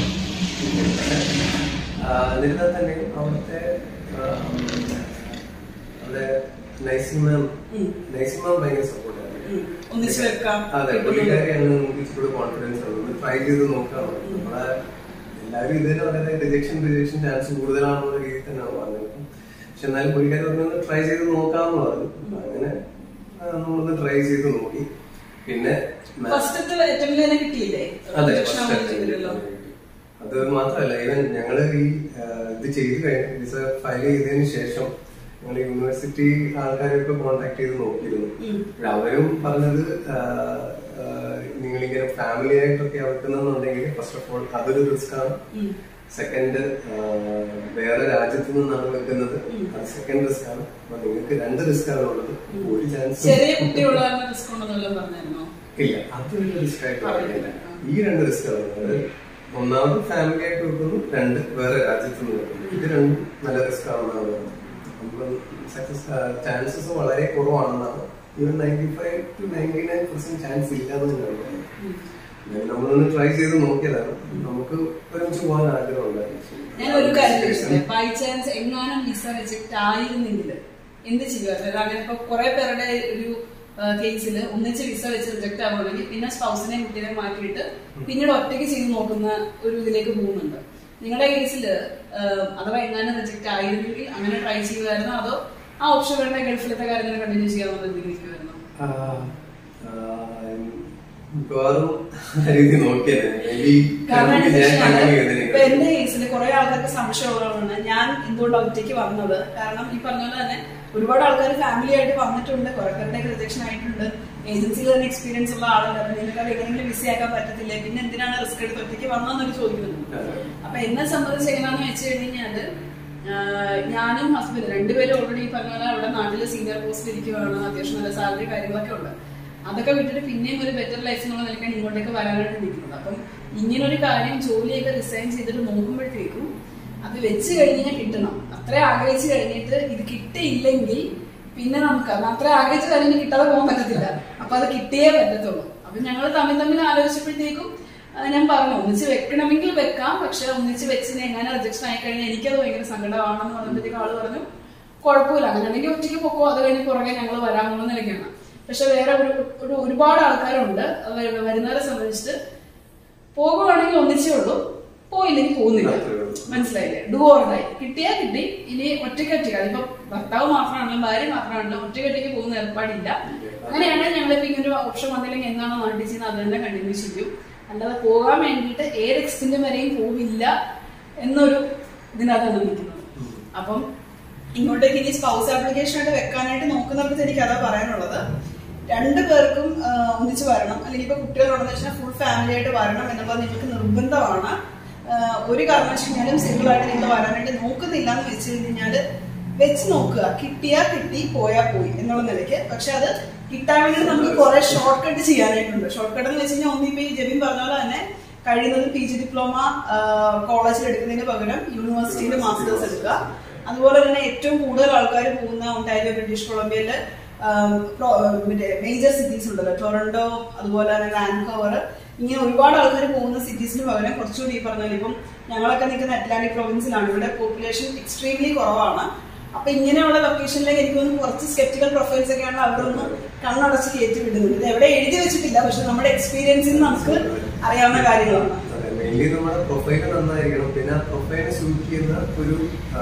എന്നിരുന്നാൽ തന്നെ അവിടുത്തെ ആം, അവിടെ നൈസിംഗ് മാം നൈസിംഗ് മാം ഭയങ്കര സപ്പോർട്ടാണ് ഉം. ഒന്നിച്ച് വെക്കാം അതെ പുള്ളിക്കാരിയാണ് നമുക്ക് ഇച്ചിരി ട്രൈ ഒന്ന് ട്രൈ ചെയ്ത് നോക്കാം നമ്മളെ എല്ലാവരും ഇതിന് വളരെ റിജക്ഷൻ റിജക്ഷൻ ചാൻസ് കൂടുതലാണെന്നുള്ള രീതിയിൽ തന്നെയാണ് പറഞ്ഞത് പക്ഷെ എന്നാലും പുള്ളിക്കാരി പറഞ്ഞൊന്ന് ട്രൈ ചെയ്ത് നോക്കാമെന്ന് പറഞ്ഞു അപ്പൊ അങ്ങനെ ആ, നമ്മളൊന്ന് ട്രൈ ചെയ്ത് നോക്കി പിന്നെ ma- ഫസ്റ്റത്തെ അറ്റംപ്റ്റിൽ തന്നെ കിട്ടിയില്ലേ അതെ റിജക്ഷൻ first ആവുമ്പോൾ attempt ചെയ്തില്ലല്ലോ അത് മാത്രമല്ല ഈവൻ ഞങ്ങള് ഈ ആ, ഇത് ചെയ്ത് കഴിഞ്ഞ് വിസ ഫയൽ ചെയ്തതിന് ശേഷം ഞങ്ങൾ യൂണിവേഴ്സിറ്റി ആൾക്കാരെയൊക്കെ കോൺടാക്ട് ചെയ്ത് നോക്കിയിരുന്നു പക്ഷെ അവരും പറഞ്ഞത് ആ, ആ, നിങ്ങളിങ്ങനെ ഫാമിലി ആയിട്ടൊക്കെ വെക്കുന്നുണ്ടെങ്കിൽ ഫസ്റ്റ് ഓഫ് ഓൾ അതൊരു റിസ്ക് ആണ് സെക്കൻഡ് വേറെ രാജ്യത്ത് നിന്നാണ് വെക്കുന്നത് അത് സെക്കൻഡ് റിസ്ക് ആണ് അപ്പൊ നിങ്ങൾക്ക് രണ്ട് റിസ്ക് ആണ് ഉള്ളത് ഒരു ചാൻസ് ചെറിയ കുട്ടിയുള്ള കാരണം റിസ്ക് ഉണ്ടെന്നെല്ലാം പറഞ്ഞായിരുന്നോ ഇല്ല അതൊരു റിസ്ക് ആയിട്ട് പറയുന്നില്ല ഈ രണ്ട് റിസ്ക് ആണ് അത് ഒന്നാമത് ഫാമിലി ആയിട്ട് വെക്കുന്നു രണ്ട് വേറെ രാജ്യത്ത് നിന്ന് വെക്കുന്നു ഇത് രണ്ടും നല്ല റിസ്ക് ആണെന്നാണ് പറയുന്നത് അപ്പം സക്സസ് ചാൻസസ് വളരെ കുറവാണെന്നാണ് even ninety five to ninety nine percent chance ഇല്ലാന്ന് തന്നെയാണ് പറയുന്നത് എന്നാലും നമ്മളൊന്ന് ട്രൈ ചെയ്ത് നോക്കിയതാണ് നമുക്ക് ഒരുമിച്ച് പോകാൻ ആഗ്രഹമുണ്ടായിരുന്നു ഞാൻ ഒരു കാര്യം ചോദിച്ചത് ബൈ ചാൻസ് എങ്ങാനും വിസ റിജക്ട് ആയിരുന്നെങ്കിൽ എന്ത് ചെയ്യുമായിരുന്നു അങ്ങനെ ഇപ്പൊ കുറെ പേരുടെ ഒരു കേസിൽ ഒന്നിച്ച് വിസ വെച്ച് റിജക്ട് ആവുകയാണെങ്കിൽ പിന്നെ സ്പൗസിനെ കുട്ടീനെ മാറ്റിയിട്ട് പിന്നീട് ഒറ്റയ്ക്ക് ചെയ്ത് നോക്കുന്ന ഒരു ഇതിലേക്ക് പോകുന്നുണ്ട് നിങ്ങളുടെ കേസിൽ അഥവാ എങ്ങാനും റിജക്ട് ആയിരുന്നെങ്കിൽ അങ്ങനെ ട്രൈ ചെയ്യുമായിരുന്നോ അതോ ആ ഓപ്ഷൻ വേണ്ട ഗൾഫിലത്തെ കാര്യങ്ങൾ കണ്ടിന്യൂ ചെയ്യാമെന്ന് എന്തെങ്കിലും ആ, ആ, മിക്കവാറും ആ രീതി നോക്കിയത് Maybe കാരണം നമുക്ക് ഞാൻ continue ചെയ്തേനെ. ഇപ്പൊ എന്റെ കേസിൽ കുറെ ആൾക്കാർക്ക് സംശയമുള്ളതാണ് ഞാൻ എന്തുകൊണ്ട് ഒറ്റയ്ക്ക് വന്നത് കാരണം ഈ പറഞ്ഞ പോലെ തന്നെ ഒരുപാട് ആൾക്കാർ ഫാമിലി ആയിട്ട് വന്നിട്ടുണ്ട് കുറെ പേരുടെ റിജക്ഷൻ ആയിട്ടുണ്ട് ഏജൻസിയിൽ തന്നെ എക്സ്പീരിയൻസ് ഉള്ള ആളുണ്ട് അപ്പൊ നിങ്ങൾക്ക് അത് എങ്ങനെയെങ്കിലും ബിസി ആക്കാൻ പറ്റത്തില്ല പിന്നെ എന്തിനാണ് റിസ്ക് എടുത്ത് ഒറ്റയ്ക്ക് വന്നതെന്നൊരു ചോദിക്കുന്നുണ്ട് അതെ. അപ്പൊ എന്നെ സംബന്ധിച്ച് എങ്ങനെയാന്ന് വെച്ച് കഴിഞ്ഞാല് ആഹ് ഞാനും ഹസ്ബൻഡ് രണ്ടുപേരും ഓൾറെഡി ഈ പറഞ്ഞ പോലെ അവിടെ നാട്ടില് സീനിയർ പോസ്റ്റിൽ ഇരിക്കുവാണ് അത്യാവശ്യം നല്ല സാലറി കാര്യങ്ങളൊക്കെ ഉണ്ട് അതൊക്കെ വിട്ടിട്ട് പിന്നെയും ഒരു ബെറ്റർ ലൈഫ് എന്നുള്ള നിലയ്ക്കാണ് ഇങ്ങോട്ടേക്ക് വരാനായിട്ട് നിൽക്കുന്നത് അപ്പം ഇങ്ങനൊരു കാര്യം ജോലിയൊക്കെ റിസൈൻ ചെയ്തിട്ട് നോക്കുമ്പോഴത്തേക്കും അത് വെച്ച് കഴിഞ്ഞാൽ കിട്ടണം അത്ര ആഗ്രഹിച്ച് കഴിഞ്ഞിട്ട് ഇത് കിട്ടിയില്ലെങ്കിൽ പിന്നെ നമുക്ക് അത് അത്ര ആഗ്രഹിച്ച കാര്യം കിട്ടാതെ പോകാൻ പറ്റത്തില്ല അപ്പൊ അത് കിട്ടിയേ പറ്റത്തുള്ളൂ അപ്പൊ ഞങ്ങൾ തമ്മിൽ തമ്മിൽ ആലോചിച്ചപ്പോഴത്തേക്കും ആ, ഞാൻ പറഞ്ഞു ഒന്നിച്ച് വെക്കണമെങ്കിൽ വെക്കാം പക്ഷെ ഒന്നിച്ച് വെച്ചിന് എങ്ങനെ റിജക്ഷൻ ആയി കഴിഞ്ഞാൽ എനിക്കത് ഭയങ്കര സങ്കടമാണെന്ന് പറഞ്ഞപ്പോഴത്തേക്ക് ആള് പറഞ്ഞു കുഴപ്പമില്ല അങ്ങനെയാണെങ്കിൽ ഒറ്റയ്ക്ക് പൊക്കോ അത് കഴിഞ്ഞ് പുറകെ ഞങ്ങൾ വരാമെന്നുള്ള നിലയ്ക്കാണ് പക്ഷെ വേറെ ഒരു ഒരു ഒരുപാട് ആൾക്കാരുണ്ട് അത് വരു- വരുന്നവരെ സംബന്ധിച്ചിട്ട് പോകുവാണെങ്കിൽ ഒന്നിച്ചേ ഉള്ളൂ പോയില്ലെങ്കിൽ പോകുന്നില്ല അത്രേ ഉള്ളൂ. മനസ്സിലായില്ലേ ഡു ഓർ ഡൈ കിട്ടിയാ കിട്ടി ഇനി ഒറ്റയ്ക്ക് ഒറ്റയ്ക്ക് അതിപ്പോ ഭർത്താവ് മാത്രമാണെങ്കിലും ഭാര്യ മാത്രമാണെങ്കിലും ഒറ്റയ്ക്ക് ഒറ്റയ്ക്ക് പോകുന്ന ഏർപ്പാടില്ല അങ്ങനെയാണെങ്കിൽ ഞങ്ങളിപ്പോ ഇങ്ങനെ ഒരു ഓപ്ഷൻ വന്നില്ലെങ്കിൽ എന്താണോ നാട്ടിൽ ചെയ്യുന്നത് അത് തന്നെ കണ്ടിന്യൂ ചെയ്യും അല്ലാതെ പോകാൻ വേണ്ടിയിട്ട് ഏത് എക്സ്റ്റെന്റ് വരെയും പോവില്ല എന്നൊരു ഇതിനകത്താണ് നിൽക്കുന്നത് അപ്പം ഇങ്ങോട്ടേക്ക് ഇനി സ്പൗസ് ആപ്ലിക്കേഷൻ ആയിട്ട് വെക്കാനായിട്ട് നോക്കുന്നവർക്ക് എനിക്ക് അതാ പറയാനുള്ളത് രണ്ടു പേർക്കും ആ, ഒന്നിച്ച് വരണം അല്ലെങ്കിൽ ഇപ്പൊ കുട്ടികളുണ്ടെന്ന് വെച്ചാൽ ഫുൾ ഫാമിലി ആയിട്ട് വരണം എന്നുള്ളത് നിങ്ങൾക്ക് നിർബന്ധമാണ് ആ, ഒരു കാരണവശാലും സിംഗിൾ ആയിട്ട് നിങ്ങൾ വരാനായിട്ട് നോക്കുന്നില്ല എന്ന് വെച്ച് കഴിഞ്ഞാല് വെച്ച് നോക്കുക കിട്ടിയാ കിട്ടി പോയാ പോയി എന്നുള്ള നിലയ്ക്ക് പക്ഷെ അത് കിട്ടാൻ വേണ്ടി നമുക്ക് കുറെ ഷോർട്ട് കട്ട് ചെയ്യാനായിട്ടുണ്ട് ഷോർട്ട് കട്ട് എന്ന് വെച്ച് കഴിഞ്ഞാൽ ഒന്നിപ്പോ ഈ ജെബിൻ പറഞ്ഞ പോലെ തന്നെ കഴിയുന്നത് പി ജി ഡിപ്ലോമ കോളേജിൽ എടുക്കുന്നതിന് പകരം യൂണിവേഴ്സിറ്റിയിൽ മാസ്റ്റേഴ്സ് എടുക്കുക അതുപോലെ തന്നെ ഏറ്റവും കൂടുതൽ ആൾക്കാർ പോകുന്ന ഒണ്ടാരിയോ ബ്രിട്ടീഷ് കൊളംബിയയില് ആം, പ്രോ- മറ്റേ മേജർ സിറ്റീസ് ഉണ്ടല്ലോ ടൊറന്റോ അതുപോലെ തന്നെ വാൻകോവർ ഇങ്ങനെ ഒരുപാട് ആൾക്കാർ പോകുന്ന സിറ്റീസിന് പകരം കുറച്ചുകൂടി ഈ പറഞ്ഞാൽ ഇപ്പം ഞങ്ങളൊക്കെ നിൽക്കുന്ന അറ്റ്ലാന്റിക് പ്രൊവിൻസിലാണ് ഇവിടെ പോപ്പുലേഷൻ എക്സ്ട്രീംലി കുറവാണ് അപ്പൊ ഇങ്ങനെയുള്ള ലൊക്കേഷനിലേക്ക് എനിക്ക് തോന്നുന്നു കുറച്ച് സ്കെപ്റ്റിക്കൽ പ്രൊഫൈൽസ് ഒക്കെ ആണെങ്കിൽ അവരൊന്ന് കണ്ണടച്ച് കയറ്റി വിടുന്നുണ്ട് ഇത് എവിടെ എഴുതി വെച്ചിട്ടില്ല പക്ഷെ നമ്മുടെ എക്സ്പീരിയൻസിൽ നിന്ന് നമുക്ക് അറിയാവുന്ന കാര്യങ്ങളാണ് മെയിൻലി നമ്മുടെ പ്രൊഫൈൽ നന്നായിരിക്കണം പിന്നെ ആ പ്രൊഫൈലിനെ സൂട്ട് ചെയ്യുന്ന ഒരു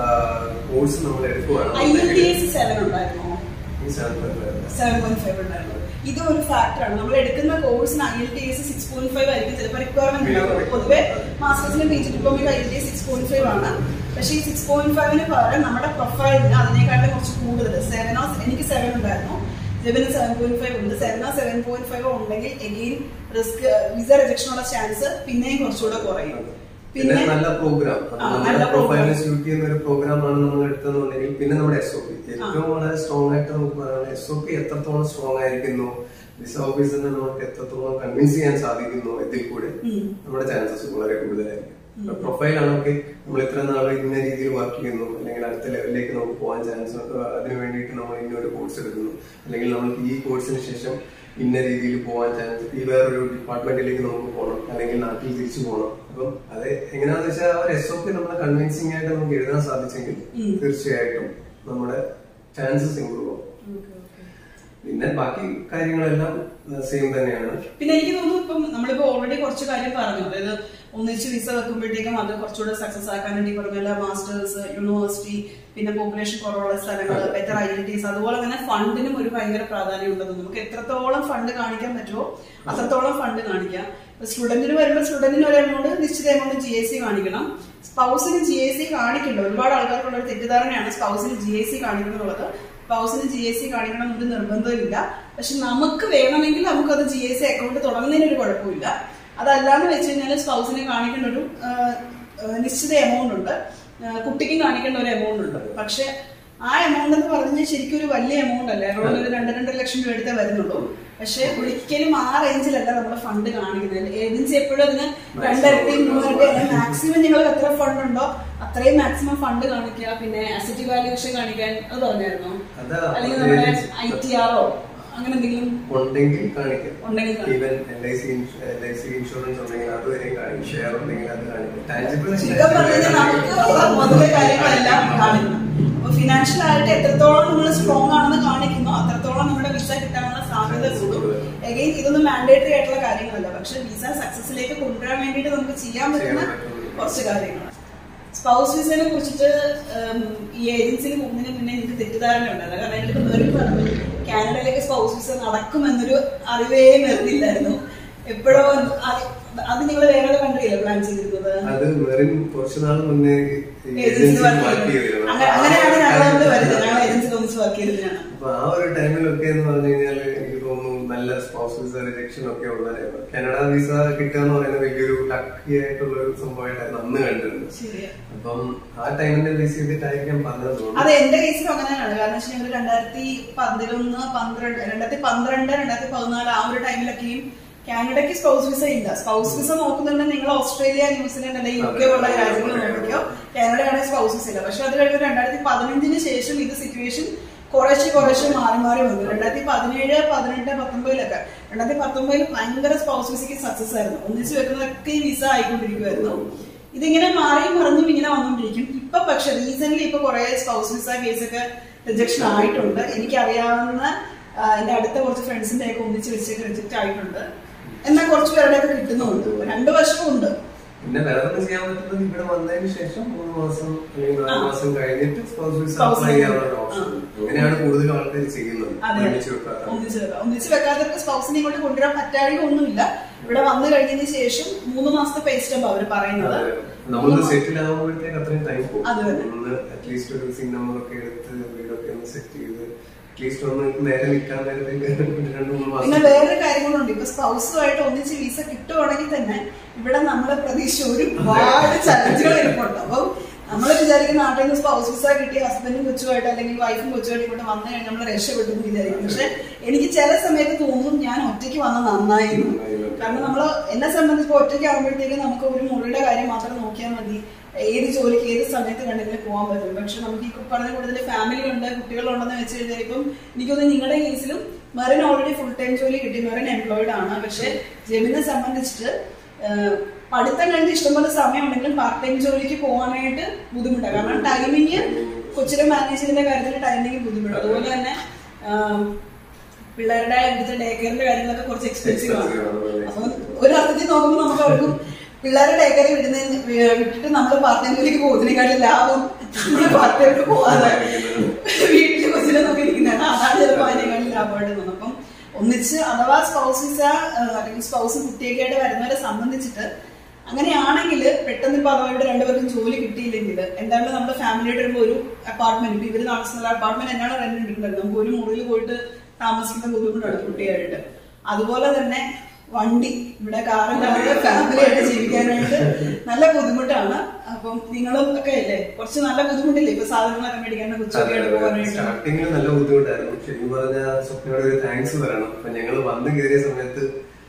കോഴ്സ് നമ്മൾ ഐ എൽ ടി എടുക്കുവാണ് എസ് സെവൻ ഉണ്ടായിരുന്നോ ഈ സാധനം സെവൻ പോയിന്റ് ഫൈവ് ഉണ്ടായിരുന്നു ഇതും ഒരു ഫാക്ടറാണ് നമ്മൾ എടുക്കുന്ന കോഴ്സിന് I L T S six point five ആയിരിക്കും ചിലപ്പോൾ റിക്വയർമെന്റ് ഉണ്ടാവും പൊതുവെ മാസ്റ്റേഴ്സിന് പി ജി ഡിപ്ലോമയ്ക്ക് I L T S six point five ആണ് പക്ഷേ ഈ സിക്സ് പോയിന്റ് ഫൈവിന് പകരം നമ്മുടെ പ്രൊഫൈലിന് അതിനേക്കാളും കുറച്ച് കൂടുതൽ സെവനോ എനിക്ക് സെവൻ ഉണ്ടായിരുന്നു ജെബിന് സെവൻ പോയിന്റ് ഫൈവ് ഉണ്ട് സെവനോ സെവൻ പോയിന്റ് ഫൈവ് ഉണ്ടെങ്കിൽ എഗെയിൻ റിസ്ക് വിസ റിജക്ഷനുള്ള ചാൻസ് പിന്നെയും കുറച്ചുകൂടെ കുറയും പിന്നെ നല്ല പ്രോഗ്രാം ആ, നല്ല നമ്മുടെ പ്രൊഫൈലിനെ program. സ്യൂട്ട് ചെയ്യുന്ന ഒരു പ്രോഗ്രാം ആണ് നമ്മൾ എടുത്തെന്നുണ്ടെങ്കിൽ പിന്നെ നമ്മുടെ എസ് ഒ പി ഏറ്റവും വളരെ സ്ട്രോങ് ആയിട്ട് നമുക്ക് പറയാം എസ് ഒ പി എത്രത്തോളം സ്ട്രോങ് ആയിരിക്കുന്നു വിസ ഓഫീസിനെ നമുക്ക് എത്രത്തോളം കൺവിൻസ് ചെയ്യാൻ സാധിക്കുന്നു ഇതിൽ കൂടെ ഉം. നമ്മുടെ ചാൻസസ് വളരെ കൂടുതലായിരിക്കും പ്രൊഫൈൽ ആണെങ്കിൽ നമ്മൾ ഇത്ര നാൾ ഇന്ന രീതിയിൽ വർക്ക് ചെയ്യുന്നു അല്ലെങ്കിൽ അടുത്ത ലെവലിലേക്ക് നമുക്ക് പോകാൻ ചാൻസ് അതിന് വേണ്ടിയിട്ട് നമ്മൾ ഇന്നൊരു കോഴ്സ് എടുക്കുന്നു അല്ലെങ്കിൽ നമുക്ക് ഈ കോഴ്സിന് ശേഷം ഇന്ന രീതിയിൽ പോകാൻ ചാൻസ് ഈ വേറൊരു ഡിപ്പാർട്ട്മെന്റിലേക്ക് നമുക്ക് പോകണം അല്ലെങ്കിൽ നാട്ടിൽ തിരിച്ചു പോകണം അപ്പം അത് എങ്ങനെയാന്ന് വെച്ചാൽ ആ ഒരു എസ് ഒ പി നമ്മളെ കൺവിൻസിംഗ് ആയിട്ട് നമുക്ക് എഴുതാൻ സാധിച്ചെങ്കിൽ തീർച്ചയായിട്ടും നമ്മുടെ ചാൻസസ് ഇമ്പ്രൂവ് ആവും പിന്നെ ബാക്കി കാര്യങ്ങളെല്ലാം സെയിം തന്നെയാണ് പിന്നെ എനിക്ക് തോന്നുന്നു ഇപ്പം നമ്മളിപ്പോ ഓൾറെഡി കുറച്ച് കാര്യം പറഞ്ഞു അതായത് ഒന്നിച്ച് വിസ വെക്കുമ്പോഴത്തേക്കും അത് കുറച്ചുകൂടെ സക്സസ് ആക്കാൻ വേണ്ടി പറഞ്ഞ മാസ്റ്റേഴ്സ് യൂണിവേഴ്സിറ്റി പിന്നെ പോപ്പുലേഷൻ കുറവുള്ള സ്ഥലങ്ങൾ ബെറ്റർ ഐഡന്റിറ്റീസ് അതുപോലെ തന്നെ ഫണ്ടിനും ഒരു ഭയങ്കര പ്രാധാന്യം ഉണ്ടെന്ന് നമുക്ക് എത്രത്തോളം ഫണ്ട് കാണിക്കാൻ പറ്റുമോ അത്രത്തോളം ഫണ്ട് കാണിക്കാം സ്റ്റുഡന്റിന് വരുമ്പോൾ സ്റ്റുഡന്റിന് ഒരു എമൗണ്ട് നിശ്ചിത എമൗണ്ട് ജി എസ് സി കാണിക്കണം സ്പൗസിന് ജി എസ് സി കാണിക്കണ്ട ഒരുപാട് ആൾക്കാർക്കുള്ള ഒരു തെറ്റിദ്ധാരണയാണ് സ്പൗസിന് ജി എസ് സി കാണിക്കണം എന്നുള്ളത് സ്പൗസിന് ജി എസ് സി കാണിക്കണം എന്നൊരു നിർബന്ധമില്ല പക്ഷെ നമുക്ക് വേണമെങ്കിൽ നമുക്കത് ജി എസ് സി അക്കൗണ്ട് തുടങ്ങുന്നതിന് ഒരു കുഴപ്പമില്ല അതല്ലാന്ന് വെച്ച് കഴിഞ്ഞാൽ സ്പൗസിനെ കാണിക്കേണ്ട ഒരു ആ, ആ, നിശ്ചിത എമൗണ്ട് ഉണ്ട് ആ, കുട്ടിക്കും കാണിക്കേണ്ട ഒരു എമൗണ്ട് ഉണ്ട് പക്ഷെ ആ എമൗണ്ട് എന്ന് പറഞ്ഞാൽ ശരിക്കും ഒരു വലിയ എമൗണ്ട് അല്ല അറൗണ്ട് ഒരു രണ്ട് രണ്ടര ലക്ഷം രൂപ എടുത്തേ വരുന്നുള്ളൂ പക്ഷെ ഒരിക്കലും ആ റേഞ്ചിലല്ല നമ്മുടെ ഫണ്ട് കാണിക്കുന്നത് ഏജൻസി എപ്പോഴും അതിന് രണ്ടിരട്ടി മൂന്നിരട്ടി അല്ലെങ്കിൽ മാക്സിമം നിങ്ങൾ എത്ര ഫണ്ട് ഉണ്ടോ അത്രയും മാക്സിമം ഫണ്ട് കാണിക്കുക പിന്നെ അസറ്റ് വാല്യൂഷൻ കാണിക്കാൻ അത് പറഞ്ഞായിരുന്നോ അതാ അല്ലെങ്കിൽ നമ്മുടെ agency. ഐ ടി ആറോ അങ്ങനെ എന്തെങ്കിലും ഉണ്ടെങ്കിൽ കാണിക്കാം ഉണ്ടെങ്കിൽ കാണിക്കാം. Even L I C L I C insurance ഉണ്ടെങ്കിൽ അത് വരെയും കാണിക്കും ഷെയർ ഉണ്ടെങ്കിൽ അത് കാണിക്കും ടാൻജിബിൾ ചുരുക്കം പറഞ്ഞാൽ നമുക്ക് മുതലെ കാര്യങ്ങളെല്ലാം കാണിക്കണം അപ്പൊ ഫിനാൻഷ്യൽ ആയിട്ട് എത്രത്തോളം നമ്മൾ സ്ട്രോങ് ആണെന്ന് കാണിക്കുന്നോ അത്രത്തോളം നമ്മുടെ വിസ കിട്ടാനുള്ള സാധ്യത കൂടും എഗെയിൻ ഇതൊന്നും മാൻഡേറ്ററി ആയിട്ടുള്ള കാര്യങ്ങളല്ല പക്ഷെ വിസ സക്സസിലേക്ക് കൊണ്ടുവരാൻ വേണ്ടിയിട്ട് നമുക്ക് ചെയ്യാൻ പറ്റുന്ന കുറച്ച് കാര്യങ്ങളാണ് സ്പൗസ് വിസയെ കുറിച്ചിട്ട് ഉം, ഈ ഏജൻസിയിൽ പോകുന്നതിന് മുന്നേ എനിക്ക് തെറ്റിദ്ധാരണ ഉണ്ടായിരുന്നു കാരണം എനിക്ക് വെറും പറഞ്ഞു കാനഡയിലേക്ക് സ്പൗസ് വിസ നടക്കുമെന്നൊരു അറിവേ വരുന്നില്ലായിരുന്നു എപ്പോഴോ അത് അത് നിങ്ങൾ വേറെ കൺട്രിയല്ലേ പ്ലാൻ ചെയ്തിരുന്നത് അത് വെറും കുറച്ചു നാൾ മുന്നേ ഏജൻസി ഏജൻസി വർക്ക് വർക്ക് ചെയ്തത് ചെയ്തിരുന്നു അങ്ങനെ- അങ്ങനെയാണ് ഞങ്ങളോട് വരുന്നത് ഞങ്ങൾ ഏജൻസിയിൽ ഒന്നിച്ച് വർക്ക് ചെയ്തതിനാണ് അപ്പൊ ആ ഒരു ടൈമിലൊക്കെ എന്ന് പറഞ്ഞു കഴിഞ്ഞാൽ എനിക്ക് തോന്നുന്നു നല്ല സ്പൗസ് വിസ റിജക്ഷൻ ഒക്കെ ഉള്ളതായിരുന്നു കാനഡ വിസ കിട്ടുക എന്ന് പറയുന്നത് വലിയൊരു ലക്കി ആയിട്ടുള്ള ഒരു സംഭവമായിട്ടായിരുന്നു അന്ന് കണ്ടിരുന്നത് ശരിയാ അപ്പം ആ ടൈമിന്റെ ബേസ് ചെയ്തിട്ടായിരിക്കാം പറഞ്ഞത് തോന്നുന്നു അതെ എന്റെ കേസിലും അങ്ങനെയാണ് കാരണം വെച്ചാൽ ഞങ്ങൾ രണ്ടായിരത്തി പതിനൊന്ന് പന്ത്രണ്ട് രണ്ടായിരത്തി പന്ത്രണ്ട് രണ്ടായിരത്തി പതിനാല് ആ ഒരു ടൈമിലൊക്കെയും കാനഡയ്ക്ക് സ്പൗസ് വിസ ഇല്ല സ്പൗസ് വിസ നോക്കുന്നുണ്ടെങ്കിൽ നിങ്ങൾ ഓസ്ട്രേലിയ ന്യൂസിലൻഡ് അല്ലെങ്കിൽ യു കെ ഉള്ള രാജ്യങ്ങൾ നോക്കിക്കോ കാനഡയാണ് സ്പൗസ് വിസ ഇല്ല പക്ഷെ അത് കഴിഞ്ഞ് രണ്ടായിരത്തി പതിനഞ്ചിന് ശേഷം ഇത് സിറ്റുവേഷൻ കുറേശ്ശെ കുറേശ്ശെ മാറി മാറി വന്നു രണ്ടായിരത്തി പതിനേഴ് പതിനെട്ട് പത്തൊമ്പതിലൊക്കെ രണ്ടായിരത്തി പത്തൊമ്പതിൽ ഭയങ്കര സ്പൗസ് വിസയ്ക്ക് സക്സസ് ആയിരുന്നു ഒന്നിച്ച് വെക്കുന്നതൊക്കെ ഈ വിസ ആയിക്കൊണ്ടിരിക്കുമായിരുന്നു ഇതിങ്ങനെ മാറിയും മറിഞ്ഞും ഇങ്ങനെ വന്നുകൊണ്ടിരിക്കും ഇപ്പൊ പക്ഷെ റീസെന്റ് ഇപ്പൊ കുറെ സ്പൗസ് വിസ കേസൊക്കെ റിജക്ഷൻ ആയിട്ടുണ്ട് എനിക്കറിയാവുന്ന ആ, എന്റെ അടുത്ത കുറച്ച് ഫ്രണ്ട്സിന്റെ ഒക്കെ ഒന്നിച്ച് വെച്ച് റിജക്ട് ആയിട്ടുണ്ട് എന്നാൽ കുറച്ച് പേരുടെ ഒക്കെ കിട്ടുന്നുണ്ട് രണ്ടു വർഷവും ഉണ്ട് പിന്നെ വേറെ ഒന്നും ചെയ്യാൻ പറ്റുന്നത് ഇവിടെ വന്നതിന് ശേഷം മൂന്ന് മാസം അല്ലെങ്കിൽ നാല് മാസം കഴിഞ്ഞിട്ട് spouse visa Spouse apply visa. ചെയ്യാനുള്ള ഓപ്ഷൻ അങ്ങനെയാണ് കൂടുതൽ ആൾക്കാർ ചെയ്യുന്നത് അതെ. ഒരുമിച്ച് വെക്കാത്ത ഒന്നിച്ച് വെക്കാം. ഒന്നിച്ച് വെക്കാത്തവർക്ക് സ്പൗസിനെ ഇങ്ങോട്ട് കൊണ്ടുവരാൻ പറ്റാഴിക ഒന്നുമില്ല ഇവിടെ വന്നു കഴിഞ്ഞതിന് ശേഷം മൂന്ന് മാസത്തെ പേ സ്റ്റെപ്പ് അവർ പറയുന്നത് അതെ. നമ്മളൊന്ന് സെറ്റിൽ ആകുമ്പോഴത്തേക്ക് അത്രയും ടൈം പോകും അത് തന്നെ. ഒന്ന് അറ്റ്ലീസ്റ്റ് ഒരു സിം നമ്പർ ഒക്കെ എടുത്ത് വീടൊക്കെ ഒന്ന് സെറ്റ് ചെയ്ത് അറ്റ്ലീസ്റ്റ് ഒന്ന് നേരെ നിൽക്കാൻ നേരത്തേക്ക് രണ്ട് മൂന്ന് പിന്നെ മാസം വേറൊരു കാര്യങ്ങളുണ്ട് ഇപ്പൊ സ്പൗസുമായിട്ട് ഒന്നിച്ച് വിസ കിട്ടുവാണെങ്കിൽ തന്നെ ഇവിടെ നമ്മളെ പ്രതീക്ഷ ഒരുപാട് ചലഞ്ചുകൾ ഇരിപ്പുണ്ട് അപ്പം നമ്മൾ വിചാരിക്കുന്ന നാട്ടിൽ നിന്ന് സ്പൗസ് വിസ കിട്ടിയ ഹസ്ബൻഡും കൊച്ചുമായിട്ട് അല്ലെങ്കിൽ വൈഫും കൊച്ചുമായിട്ട് ഇവിടെ വന്നു കഴിഞ്ഞാൽ നമ്മൾ രക്ഷപ്പെട്ടു എന്ന് വിചാരിക്കും പക്ഷെ എനിക്ക് ചില സമയത്ത് തോന്നും ഞാൻ ഒറ്റയ്ക്ക് വന്ന നന്നായിരുന്നു കാരണം നമ്മൾ എന്നെ സംബന്ധിച്ച് ഒറ്റയ്ക്ക് ആകുമ്പോഴത്തേക്ക് നമുക്ക് ഒരു മുറിയുടെ കാര്യം മാത്രം നോക്കിയാൽ മതി ഏത് ജോലിക്ക് ഏത് സമയത്ത് കണ്ടെങ്കിലും പോകാൻ പറ്റും പക്ഷെ നമുക്ക് ഈ പറഞ്ഞ കൂടുതൽ ഫാമിലി ഉണ്ട് കുട്ടികളുണ്ടെന്ന് വെച്ച് കഴിഞ്ഞാൽ ഇപ്പം എനിക്കൊന്ന് നിങ്ങളുടെ കേസിലും മെറിൻ ഓൾറെഡി ഫുൾ ടൈം ജോലി കിട്ടി മെറിൻ എംപ്ലോയിഡ് ആണ് പക്ഷെ ജെമിനെ സംബന്ധിച്ചിട്ട് ആഹ്, പഠിത്തം കഴിഞ്ഞ് ഇഷ്ടംപോലെ സമയം ഉണ്ടെങ്കിലും പാർട്ട് ടൈം ജോലിക്ക് പോകാനായിട്ട് ബുദ്ധിമുട്ടാണ് കാരണം ടൈമിങ് കൊച്ചിനെ മാനേജ് ചെയ്യുന്ന കാര്യത്തിൽ ടൈമിങ് ബുദ്ധിമുട്ട് അതുപോലെ തന്നെ ആഹ്, പിള്ളേരുടെ ഇവിടുത്തെ ഡേ കെയറിന്റെ കാര്യങ്ങളൊക്കെ കുറച്ച് എക്സ്പെൻസീവ് ആണ് Expensive ആണ്. അപ്പം ഒരു അർത്ഥത്തിൽ നോക്കുമ്പോൾ നമുക്ക് അവർക്കും പിള്ളേരുടെ ഡേ കെയർ വിടുന്നതിന് വി- വിട്ടിട്ട് നമ്മൾ പാർട്ട് ടൈം ജോലിക്ക് പോകുന്നതിനേക്കാളും ലാഭം നമ്മൾ പാർട്ട് ടൈമിൽ പോകാതെ വീട്ടിൽ കൊച്ചിനെ നോക്കി ഇരിക്കുന്നതാണ് അതാണ് ചിലപ്പോൾ അതിനേക്കാളും ലാഭമായിട്ട് തോന്നുന്നത് അപ്പം ഒന്നിച്ച് അഥവാ സ്പൗസ് വിസ അല്ലെങ്കിൽ സ്പൗസ് കുട്ടിയൊക്കെ ആയിട്ട് വരുന്നവരെ സംബന്ധിച്ചിട്ട് അങ്ങനെയാണെങ്കിൽ പെട്ടെന്ന് ഇപ്പൊ അഥവാ ഇവിടെ രണ്ടുപേർക്കും ജോലി കിട്ടിയില്ലെങ്കിൽ എന്തായാലും നമ്മുടെ ഫാമിലിയായിട്ട് വരുമ്പോൾ ഒരു അപ്പാർട്ട്മെന്റ് ഇപ്പൊ ഇവര് താമസിക്കുന്ന അപ്പാർട്ട്മെന്റ് എന്നാണ് റെന്റ് ഇട്ടിട്ടുണ്ടായിരുന്നത് നമുക്ക് ഒരു മുറിയിൽ പോയിട്ട് താമസിക്കുന്ന ബുദ്ധിമുട്ടാണ് കുട്ടിയായിട്ട് അതുപോലെ തന്നെ വണ്ടി ഇവിടെ കാറില്ലാതെ ഫാമിലി ആയിട്ട് ജീവിക്കാനായിട്ട് നല്ല ബുദ്ധിമുട്ടാണ് അപ്പം നിങ്ങളും ഒക്കെ അല്ലേ കുറച്ച് നല്ല ബുദ്ധിമുട്ടില്ലേ ഇപ്പൊ സാധനങ്ങളൊക്കെ മേടിക്കാൻ കൊച്ചൊക്കെ ആയിട്ട് പോകാനായിട്ട് സ്റ്റാർട്ടിങ്ങിൽ നല്ല ബുദ്ധിമുട്ടായിരുന്നു ശരിക്കും പറഞ്ഞ സ്വപ്നയോട് ഒരു താങ്ക്സ് പറയണം അപ്പൊ ഞങ്ങൾ വന്ന് കയറിയ സമയത്ത്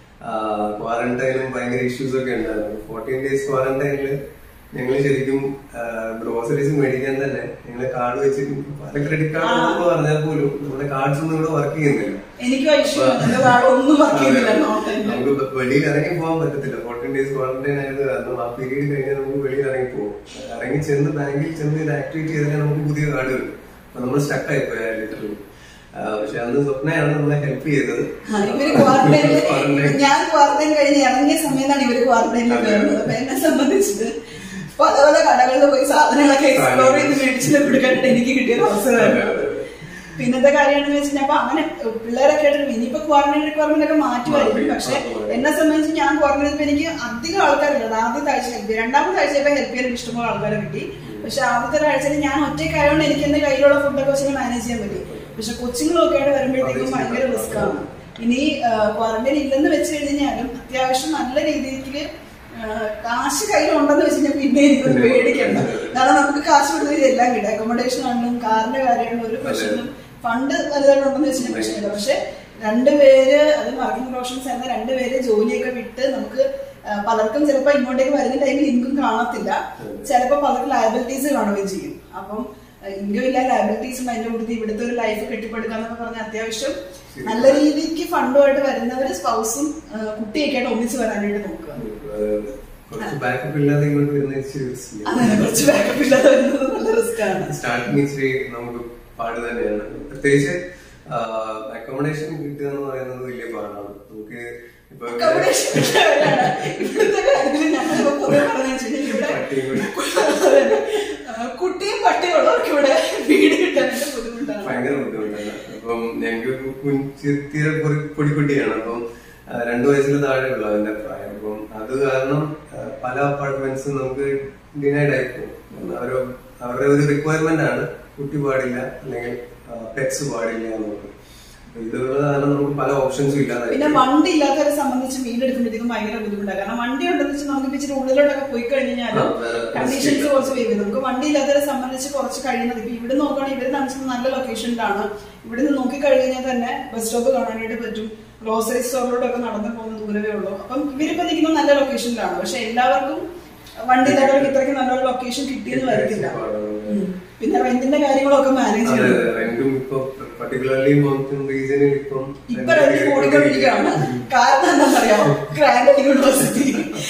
ക്വാറന്റൈനും ഭയങ്കര ഇഷ്യൂസ് ഒക്കെ ഉണ്ടായിരുന്നു ഫോർട്ടീൻ ഡേയ്സ് ക്വാറന്റൈനിൽ ഞങ്ങൾ ശരിക്കും ഗ്രോസറീസ് മേടിക്കാൻ തന്നെ ഞങ്ങളെ കാർഡ് വെച്ചിട്ട് പല ക്രെഡിറ്റ് കാർഡ് എന്ന് പറഞ്ഞാൽ പോലും നമ്മുടെ കാർഡ്സ് ഒന്നും ഇവിടെ വർക്ക് ചെയ്യുന്നില്ല എനിക്കും ഇഷ്യൂ എന്റെ കാർഡ് ഒന്നും വർക്ക് ചെയ്യുന്നില്ല ഓൺലൈനിൽ നമുക്ക് വെ- വെളിയിൽ ഇറങ്ങി പോകാൻ പറ്റത്തില്ല ഫോർട്ടീൻ ഡേയ്സ് ക്വാറന്റൈൻ ആയത് കാരണം ആ പീരീഡ് കഴിഞ്ഞാൽ നമുക്ക് വെളിയിൽ ഇറങ്ങി പോകും ഇറങ്ങി ചെന്ന് ബാങ്കിൽ ചെന്ന് ഇത് ആക്ടിവേറ്റ് ചെയ്താൽ നമുക്ക് പുതിയ കാർഡ് കിട്ടും അപ്പൊ നമ്മൾ സ്റ്റക്ക് ആയി പോയാൽ ലിറ്ററലി പക്ഷെ അന്ന് സ്വപ്നയാണ് നമ്മളെ ഹെൽപ്പ് ചെയ്തത് ആ, ഇവര് ക്വാറന്റൈനിൽ Quarantine. ഞാൻ ക്വാറന്റൈൻ കഴിഞ്ഞ് ഇറങ്ങിയ സമയത്താണ് ഇവര് ക്വാറന്റൈനിൽ കയറുന്നത് അപ്പൊ എന്നെ സംബന്ധിച്ചിട്ട് പല പല കടകളിൽ പോയി സാധനങ്ങളൊക്കെ എക്സ്പ്ലോർ ചെയ്ത് മേടിച്ചിട്ട് കൊടുക്കാനായിട്ട് എനിക്ക് കിട്ടിയ ഒരു അവസരമായിരുന്നു പിന്നത്തെ കാര്യമാണെന്ന് വെച്ചാൽ അപ്പൊ അങ്ങനെ പിള്ളേരൊക്കെ ആയിട്ട് ഇനിയിപ്പോ ക്വാറന്റൈൻ റിക്വയർമെന്റ് ഒക്കെ മാറ്റുമായിരിക്കും പക്ഷെ എന്നെ സംബന്ധിച്ച് ഞാൻ ക്വാറന്റൈൻ ഇപ്പൊ എനിക്ക് അധികം ആൾക്കാരില്ല ആദ്യത്തെ ആഴ്ച ഹെൽപ്പ് ചെയ്യും രണ്ടാമത്തെ ആഴ്ചയൊക്കെ ഹെൽപ്പ് ചെയ്യാൻ ഇഷ്ടംപോലെ ആൾക്കാരെ കിട്ടി പക്ഷെ ആദ്യത്തെ ഒരാഴ്ചയിൽ ഞാൻ ഒറ്റയ്ക്കായതുകൊണ്ട് എനിക്ക് എന്റെ കയ്യിലുള്ള ഫുഡൊക്കെ വെച്ച് മാനേജ് ചെയ്യാൻ പറ്റി പക്ഷെ കൊച്ചുങ്ങളൊക്കെ ആയിട്ട് വരുമ്പോഴത്തേക്കും ഭയങ്കര റിസ്ക് ആണ് ഇനി ക്വാറന്റൈൻ ഇല്ലെന്ന് വെച്ച് കഴിഞ്ഞാലും അത്യാവശ്യം നല്ല രീതിക്ക് കാശ് കയ്യിലുണ്ടെന്ന് വെച്ച് കഴിഞ്ഞാൽ പിന്നെ എനിക്കൊന്ന് പേടിക്കണ്ട കാരണം നമുക്ക് കാശ് കൊടുത്ത് എല്ലാം കിട്ടും അക്കോമഡേഷൻ ആണെങ്കിലും കാറിന്റെ കാര്യമാണെങ്കിലും ഒരു പ്രശ്നവും ഫണ്ട് വലുതായിട്ടുണ്ടെന്ന് വെച്ച് കഴിഞ്ഞാൽ പ്രശ്നമില്ല പക്ഷെ രണ്ടുപേര് അത് വർക്കിംഗ് പ്രൊഫഷൻസ് എന്ന രണ്ടുപേര് ജോലിയൊക്കെ വിട്ട് നമുക്ക് ആ, പലർക്കും ചിലപ്പോൾ ഇങ്ങോട്ടേക്ക് വരുന്ന ടൈമിൽ ഇൻകം കാണത്തില്ല ചിലപ്പോൾ പലർക്കും ലയബിലിറ്റീസ് കാണുകയും ചെയ്യും അപ്പം ഇൻകം ഇല്ല ലയബിലിറ്റീസ് ഉണ്ട് അതിന്റെ കൂടുതൽ ഇവിടുത്തെ ഒരു ലൈഫ് കെട്ടിപ്പടുക്കുക എന്നൊക്കെ പറഞ്ഞ അത്യാവശ്യം നല്ല രീതിക്ക് ഫണ്ടുമായിട്ട് വരുന്നവര് സ്പൗസും കുട്ടിയൊക്കെ ആയിട്ട് ഒന്നിച്ച് വരാനായിട്ട് നോക്കുക കുറച്ച് ബാക്കപ്പ് ഇല്ലാതെ ഇങ്ങോട്ട് വരുന്ന ഇച്ചിരി risk ആണ്. അങ്ങനെ കുറച്ച് ബാക്കപ്പ് ഇല്ലാതെ വരുന്നത് നല്ല റിസ്ക് ആണ് സ്റ്റാർട്ടിങ് ഇച്ചിരി നമുക്ക് പാട് തന്നെയാണ് പ്രത്യേകിച്ച് അക്കോമഡേഷൻ കിട്ടുക എന്ന് പറയുന്നത് വലിയ പാടാണ് നമുക്ക് ഇപ്പൊ ഇവിടെ Accommodation കിട്ടാനാണ്. ഇവിടുത്തെ കാര്യത്തിൽ ഞങ്ങളിപ്പോ പൊതുവെ പറഞ്ഞു വെച്ചിട്ടുണ്ടെങ്കിൽ ഇവിടെ പട്ടിയും കൂടി അതന്നെ. ആ, കുട്ടിയും പട്ടിയും ഉള്ളവർക്ക് ഇവിടെ വീട് കിട്ടാനായിട്ട് ബുദ്ധിമുട്ടാണ് ഭയങ്കര ബുദ്ധിമുട്ടാണ് അപ്പം ഞങ്ങൾക്ക് കുഞ്ഞ് തീരെ പൊടി- പൊടിക്കുട്ടിയാണ് അപ്പം ആ, രണ്ടു വയസ്സിന് താഴെയുള്ള അതിന്റെ പ്രായം അപ്പം അത് കാരണം ആ, പല അപ്പാർട്ട്മെന്റ്സും നമുക്ക് ഡിനൈഡ് ആയി പോകും അവരോ അവരുടെ ഒരു റിക്വയർമെന്റ് ആണ് കുട്ടി പാടില്ല അല്ലെങ്കിൽ പെറ്റ്സ് പാടില്ല എന്നുള്ളത് അപ്പൊ ഇതുള്ള കാരണം നമുക്ക് പല ഓപ്ഷൻസും പിന്നെ ഇല്ലാതായി വണ്ടി ഇല്ലാത്തവരെ സംബന്ധിച്ച് വീട് എടുക്കുമ്പോഴത്തേക്കും ഭയങ്കര ബുദ്ധിമുട്ടാണ് കാരണം വണ്ടി ഉണ്ടെന്ന് വെച്ചാൽ നമുക്ക് ഇപ്പൊ ഇച്ചിരി ഉള്ളിലോട്ടൊക്കെ പോയി കഴിഞ്ഞാൽ ആ, വേറെ കണ്ടീഷൻസ് risk കുറച്ച് വരും നമുക്ക് വണ്ടി ഇല്ലാത്തവരെ സംബന്ധിച്ച് കുറച്ച് കഴിയുന്നത് ഇപ്പൊ ഇവിടെ നോക്കുകയാണെങ്കിൽ ഇവര് താമസിക്കുന്ന നല്ല ലൊക്കേഷനിലാണ് ഇവിടെ നിന്ന് നോക്കി കഴിഞ്ഞാൽ തന്നെ ബസ് സ്റ്റോപ്പ് കാണാനായിട്ട് പറ്റും ഗ്രോസറി സ്റ്റോറിലോട്ടൊക്കെ നടന്നു പോകുന്ന ദൂരമേ ഉള്ളൂ അപ്പം ഇവരിപ്പോ നിൽക്കുന്ന നല്ല ലൊക്കേഷനിലാണ് പക്ഷെ എല്ലാവർക്കും വണ്ടി ഇല്ലാത്തവർക്ക് ഇത്രയ്ക്ക് നല്ലൊരു ലൊക്കേഷൻ കിട്ടിയെന്ന് വരത്തില്ല ഉം. പിന്നെ റെന്റിന്റെ കാര്യങ്ങളൊക്കെ മാനേജ് അതെ ചെയ്യണം അതെ റെന്റും ഇപ്പൊ പർട്ടിക്കുലർലി മൗണ്ടൻ റീജിയനിൽ ഇപ്പം ഇപ്പൊ രണ്ട് കൂടിക്കൊണ്ടിരിക്കുകയാണ് കാരണം എന്താണെന്നറിയാമോ ഗ്രാൻഡ് യൂണിവേഴ്സിറ്റി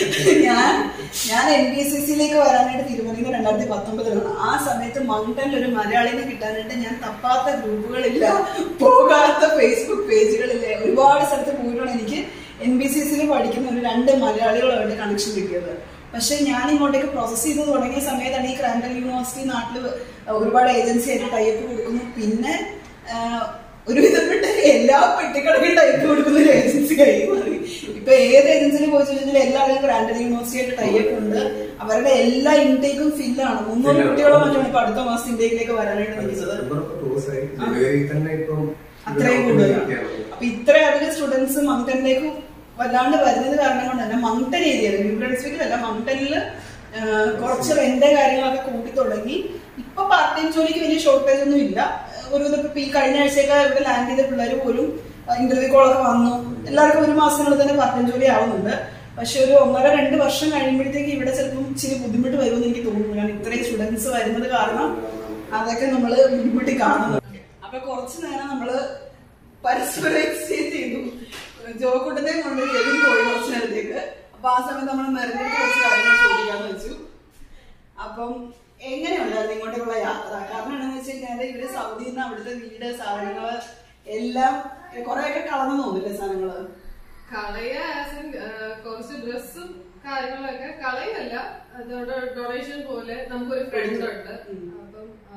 ഞാൻ ഞാൻ എൻ ബി എസ് സിയിലേക്ക് വരാനായിട്ട് തീരുമാനിക്കുന്നത് രണ്ടായിരത്തി പത്തൊമ്പതിലാണ് ആ സമയത്ത് മൗണ്ടനിൽ ഒരു മലയാളിനെ കിട്ടാനായിട്ട് ഞാൻ തപ്പാത്ത ഗ്രൂപ്പുകളില്ല പോകാത്ത ഫേസ്ബുക്ക് പേജുകളില്ല ഒരുപാട് സ്ഥലത്ത് പോയിട്ടാണ് എനിക്ക് എൻ ബി സി സിയിൽ പഠിക്കുന്ന ഒരു രണ്ട് മലയാളികളുമായിട്ട് കണക്ഷൻ കിട്ടിയത് പക്ഷെ ഞാൻ ഇങ്ങോട്ടേക്ക് പ്രോസസ് ചെയ്ത് തുടങ്ങിയ സമയത്താണ് ഈ ക്രാൻഡൽ യൂണിവേഴ്സിറ്റി നാട്ടിൽ ഒരുപാട് ഏജൻസി ആയിട്ട് ടൈപ്പ് കൊടുക്കുന്നു പിന്നെ ആ, ഒരു വിധപ്പെട്ട എല്ലാ പെട്ടിക്കടക്കും ടൈപ്പ് കൊടുക്കുന്ന ഒരു ഏജൻസി ആയി മാറി ഇപ്പൊ ഏത് ഏജൻസിയിൽ പോയി ചോദിച്ചാൽ എല്ലാവരും ക്രാൻഡൽ യൂണിവേഴ്സിറ്റി ആയിട്ട് ടൈപ്പ് ഉണ്ട് അവരുടെ എല്ലാ ഇൻടേക്കും ഫില്ലാണ് മുന്നൂറ് Fill ആണ്. കുട്ടികളെ മറ്റാണ് ഇപ്പൊ അടുത്ത മാസം ഇൻടേക്കിലേക്ക് വരാനായിട്ട് നിൽക്കുന്നത് സെപ്റ്റംബർ ക്ലോസ് ആയി ജനുവരി തന്നെ ഇപ്പം അത്രയും കൂടുതലാണ് അപ്പൊ ഇത്രയധികം സ്റ്റുഡൻസ് മൗണ്ടനിലേക്ക് വല്ലാണ്ട് വരുന്നത് കാരണം കൊണ്ട് തന്നെ മൗണ്ടൻ ഏരിയയിൽ ന്യൂ ബ്രൺസ്വിക്കിലല്ല മൗണ്ടനിൽ കുറച്ച് റെന്റ് കാര്യങ്ങളൊക്കെ കൂട്ടി തുടങ്ങി ഇപ്പൊ പാർട്ട് ടൈം ജോലിക്ക് വലിയ ഷോർട്ടേജ് ഒന്നും ഇല്ല ഒരു ഇപ്പൊ ഈ കഴിഞ്ഞ ആഴ്ചയൊക്കെ ഇവിടെ ലാൻഡ് ചെയ്ത പിള്ളേർ പോലും ഇന്റർവ്യൂ കോളൊക്കെ വന്നു എല്ലാവർക്കും ഒരു മാസത്തിനുള്ളിൽ തന്നെ പാർട്ട് ടൈം ജോലി ആവുന്നുണ്ട് പക്ഷെ ഒരു ഒന്നര രണ്ട് വർഷം കഴിയുമ്പോഴത്തേക്ക് ഇവിടെ ചിലപ്പം ഇച്ചിരി ബുദ്ധിമുട്ട് വരുമെന്ന് എനിക്ക് തോന്നുന്നു കാരണം ഇത്രയും സ്റ്റുഡൻസ് വരുന്നത് കാരണം അതൊക്കെ നമ്മൾ മുൻകൂട്ടി കാണുന്നുണ്ട് അപ്പൊ കുറച്ചു നേരം നമ്മള് പരസ്പരം എക്സ്ചേഞ്ച് ചെയ്തു ജോക്കൂട്ടത്തെ കൊണ്ട് രവി പോയി കുറച്ചു നേരത്തേക്ക് അപ്പൊ ആ സമയത്ത് നമ്മൾ നിറഞ്ഞിട്ട് കുറച്ച് കാര്യങ്ങൾ ചോദിക്കാന്ന് വെച്ചു അപ്പം എങ്ങനെയുണ്ടായിരുന്നു ഇങ്ങോട്ടേക്കുള്ള യാത്ര കാരണം എന്താണെന്ന് വെച്ച് കഴിഞ്ഞാല് ഇവര് സൗദിയിൽ നിന്ന് അവിടുത്തെ വീട് സാധനങ്ങള് എല്ലാം കുറെയൊക്കെ കളന്നു തോന്നില്ലേ സാധനങ്ങള് കളയ ആസ് ഇൻ കുറച്ച് ഡ്രസ്സും കാര്യങ്ങളൊക്കെ കളയല്ല അതോടെ ഡൊണേഷൻ പോലെ നമുക്കൊരു ഫ്രണ്ട് ഉണ്ട് അപ്പം ആ,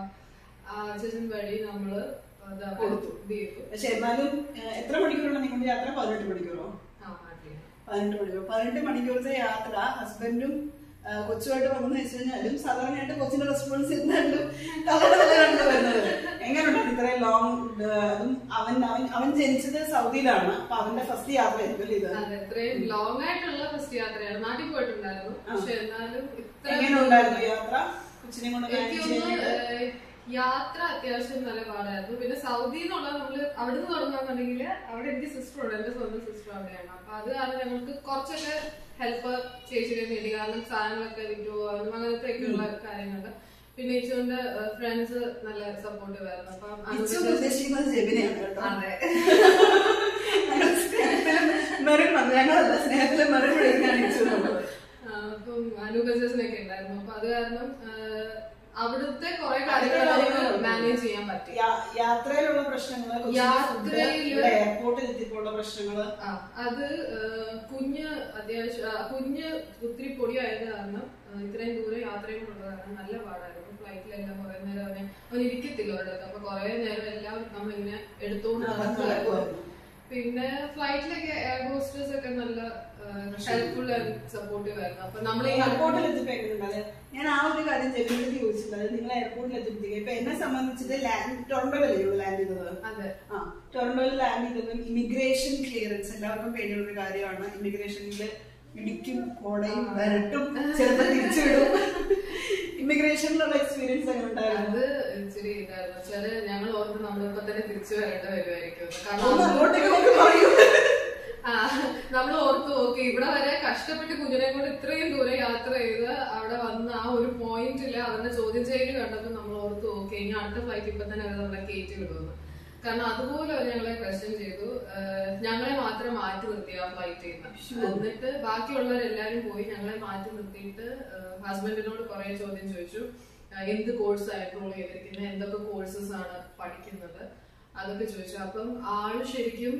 ആ ചേച്ചൻ വഴി നമ്മള് അത് കൊടുത്തു. ഇത് ചെയ്തു പക്ഷെ എന്നാലും ഏഹ്, എത്ര മണിക്കൂറാണ് നിങ്ങളുടെ യാത്ര പതിനെട്ട് മണിക്കൂറോ ആ നാട്ടിൽ പതിനെട്ട് മണിക്കൂർ പതിനെട്ട് മണിക്കൂറത്തെ യാത്ര ഹസ്ബൻഡും ആ, കൊച്ചുമായിട്ട് വന്നെന്ന് വെച്ച് കഴിഞ്ഞാലും സാധാരണയായിട്ട് കൊച്ചിന്റെ റെസ്പോൺസ് എന്നാലും തലമുറകളാണ് വരുന്നത് എങ്ങനെയുണ്ടായിരുന്നു ഇത്രയും ലോങ് അതും അവൻ അവൻ അവൻ ജനിച്ചത് സൗദിയിലാണ് അപ്പൊ അവന്റെ ഫസ്റ്റ് യാത്ര ആയിരിക്കും അല്ലേ ഇത് അതെ ഇത്രയും ലോങ് ആയിട്ടുള്ള ഫസ്റ്റ് യാത്രയാണ് നാട്ടിൽ പോയിട്ടുണ്ടായിരുന്നു പക്ഷെ എന്നാലും ഇത്ര എങ്ങനെയുണ്ടായിരുന്നു യാത്ര കൊച്ചിനെ കൊണ്ട് എനിക്ക് manage തോന്നുന്നു ചെയ്യാനായിട്ട്? ഏഹ്, യാത്ര അത്യാവശ്യം നല്ല പാടായിരുന്നു പിന്നെ സൗദി എന്നുള്ള നമ്മള് അവിടുന്ന് തുടങ്ങുകയാണെന്നുണ്ടെങ്കിൽ അവിടെ എനിക്ക് സിസ്റ്റർ ഉണ്ട് എന്റെ സ്വന്തം സിസ്റ്റർ അവിടെയാണ് അപ്പൊ അത് കാരണം ഞങ്ങൾക്ക് കുറച്ചൊക്കെ ഹെൽപ്പ് ചേച്ചിയുടെ നേടി കാരണം സാധനങ്ങളൊക്കെ വിറ്റു പോകാനും അങ്ങനത്തെ ഒക്കെയുള്ള കാര്യങ്ങള് പിന്നെ ചേച്ചിയുടെ ഫ്രണ്ട്സ് നല്ല സപ്പോർട്ടീവ് ആയിരുന്നു അപ്പം ഇച്ചു അതുകൊണ്ട് ഉദ്ദേശിക്കുന്നത് ജെബിനെയാണ് കേട്ടോ അതെ ഞങ്ങൾ സ്നേഹത്തില് മെറിൻ വന്നു ഞങ്ങളല്ല സ്നേഹത്തില് മെറിൻ വിളിക്കാണ് ഇച്ചു എന്നുള്ളത് ആ, അപ്പം അനൂപജസിനൊക്കെ ഉണ്ടായിരുന്നു അപ്പൊ അത് കാരണം ആ, അവിടുത്തെ കുറെ കാര്യങ്ങൾ നമുക്ക് മാനേജ് ചെയ്യാൻ പറ്റി യാ- യാത്രയിലുള്ള പ്രശ്നങ്ങള് കൊച്ചിന്റെ യാത്രയില് food, ഇവിടെ എയർപോർട്ടിൽ എത്തിയപ്പോഴുള്ള പ്രശ്നങ്ങള് ആ, അത് ആ, കുഞ്ഞ് അത്യാവശ്യം ആ, കുഞ്ഞ് ഒത്തിരി പൊടിയായത് കാരണം ആ, ഇത്രയും ദൂരം യാത്രയും കൊണ്ടുള്ള കാരണം നല്ല പാടായിരുന്നു ഫ്ലൈറ്റിലെല്ലാം കുറെ നേരം അവനെ അവൻ ഇരിക്കത്തില്ല ഒരിടത്ത് അപ്പൊ കുറെ നേരം എല്ലാം നമ്മളിങ്ങനെ എടുത്തോണ്ട് നടക്കുമായിരുന്നു പിന്നെ ഫ്ലൈറ്റിലൊക്കെ എയർ ഹോസ്റ്റേഴ്സ് ഒക്കെ നല്ല ഹെൽപ്ഫുൾ ആൻഡ് സപ്പോർട്ടീവ് ആയിരുന്നു അപ്പൊ നമ്മൾ ഈ എയർപോർട്ടിൽ എത്തിപ്പോയിട്ടുണ്ടത് ഞാൻ ആ ഒരു കാര്യം ജെബിനോട് ചോദിച്ചിട്ടുണ്ട് നിങ്ങൾ എയർപോർട്ടിൽ എത്തിപ്പിടിക്കുക ഇപ്പൊ എന്നെ സംബന്ധിച്ചിട്ട് ലാൻഡ് ടൊറന്റോയിലല്ലേ ലാൻഡ് ചെയ്തത് അതെ ആ ടൊറന്റോയിൽ ലാൻഡ് ചെയ്തതും ഇമിഗ്രേഷൻ ക്ലിയറൻസ് എല്ലാവർക്കും പേടിയുള്ള ഒരു കാര്യമാണ് ഇമിഗ്രേഷനിൽ ഇടിക്കും കോടയും വരട്ടും ചിലപ്പോൾ തിരിച്ചുവിടും ഇമിഗ്രേഷനിലുള്ള എക്സ്പീരിയൻസ് എങ്ങനെ ഉണ്ടായിരുന്നു അത് ഇച്ചിരി ഇതായിരുന്നു വെച്ചാല് ഞങ്ങൾ ഓർത്ത് നമ്മളിപ്പോ തന്നെ തിരിച്ചു വരേണ്ട വരുമായിരിക്കും എന്ന്. ഒന്ന് കാരണം അങ്ങോട്ടേക്ക് നോക്കി പറയൂ ആ, നമ്മൾ ഓർത്തു ഓക്കെ ഇവിടെ വരെ കഷ്ടപ്പെട്ട് കുഞ്ഞിനെ കൊണ്ട് ഇത്രയും ദൂരം യാത്ര ചെയ്ത് അവിടെ വന്ന ആ ഒരു പോയിന്റില് അവരുടെ ചോദ്യം ചെയ്യല് കണ്ടപ്പോൾ നമ്മൾ ഓർത്തു ഓക്കെ ഇനി അടുത്ത ഫ്ലൈറ്റ് ഇപ്പൊ തന്നെ അവർ നമ്മളെ കയറ്റി വിടുമെന്ന് കാരണം അതുപോലെ അവർ ഞങ്ങളെ ക്വസ്റ്റ്യൻ ചെയ്തു ആഹ് ഞങ്ങളെ മാത്രം മാറ്റി നിർത്തി ആ ഫ്ലൈറ്റിൽ നിന്ന് എന്നിട്ട് ബാക്കിയുള്ളവരെല്ലാരും പോയി ഞങ്ങളെ മാറ്റി നിർത്തിയിട്ട് ഹസ്ബൻഡിനോട് കുറെ ചോദ്യം ചോദിച്ചു ആഹ് എന്ത് കോഴ്സ് എൻറോൾ ചെയ്തിരിക്കുന്നത് എന്തൊക്കെ കോഴ്സസ് ആണ് പഠിക്കുന്നത് അതൊക്കെ ചോദിച്ചു അപ്പം ആള് ശരിക്കും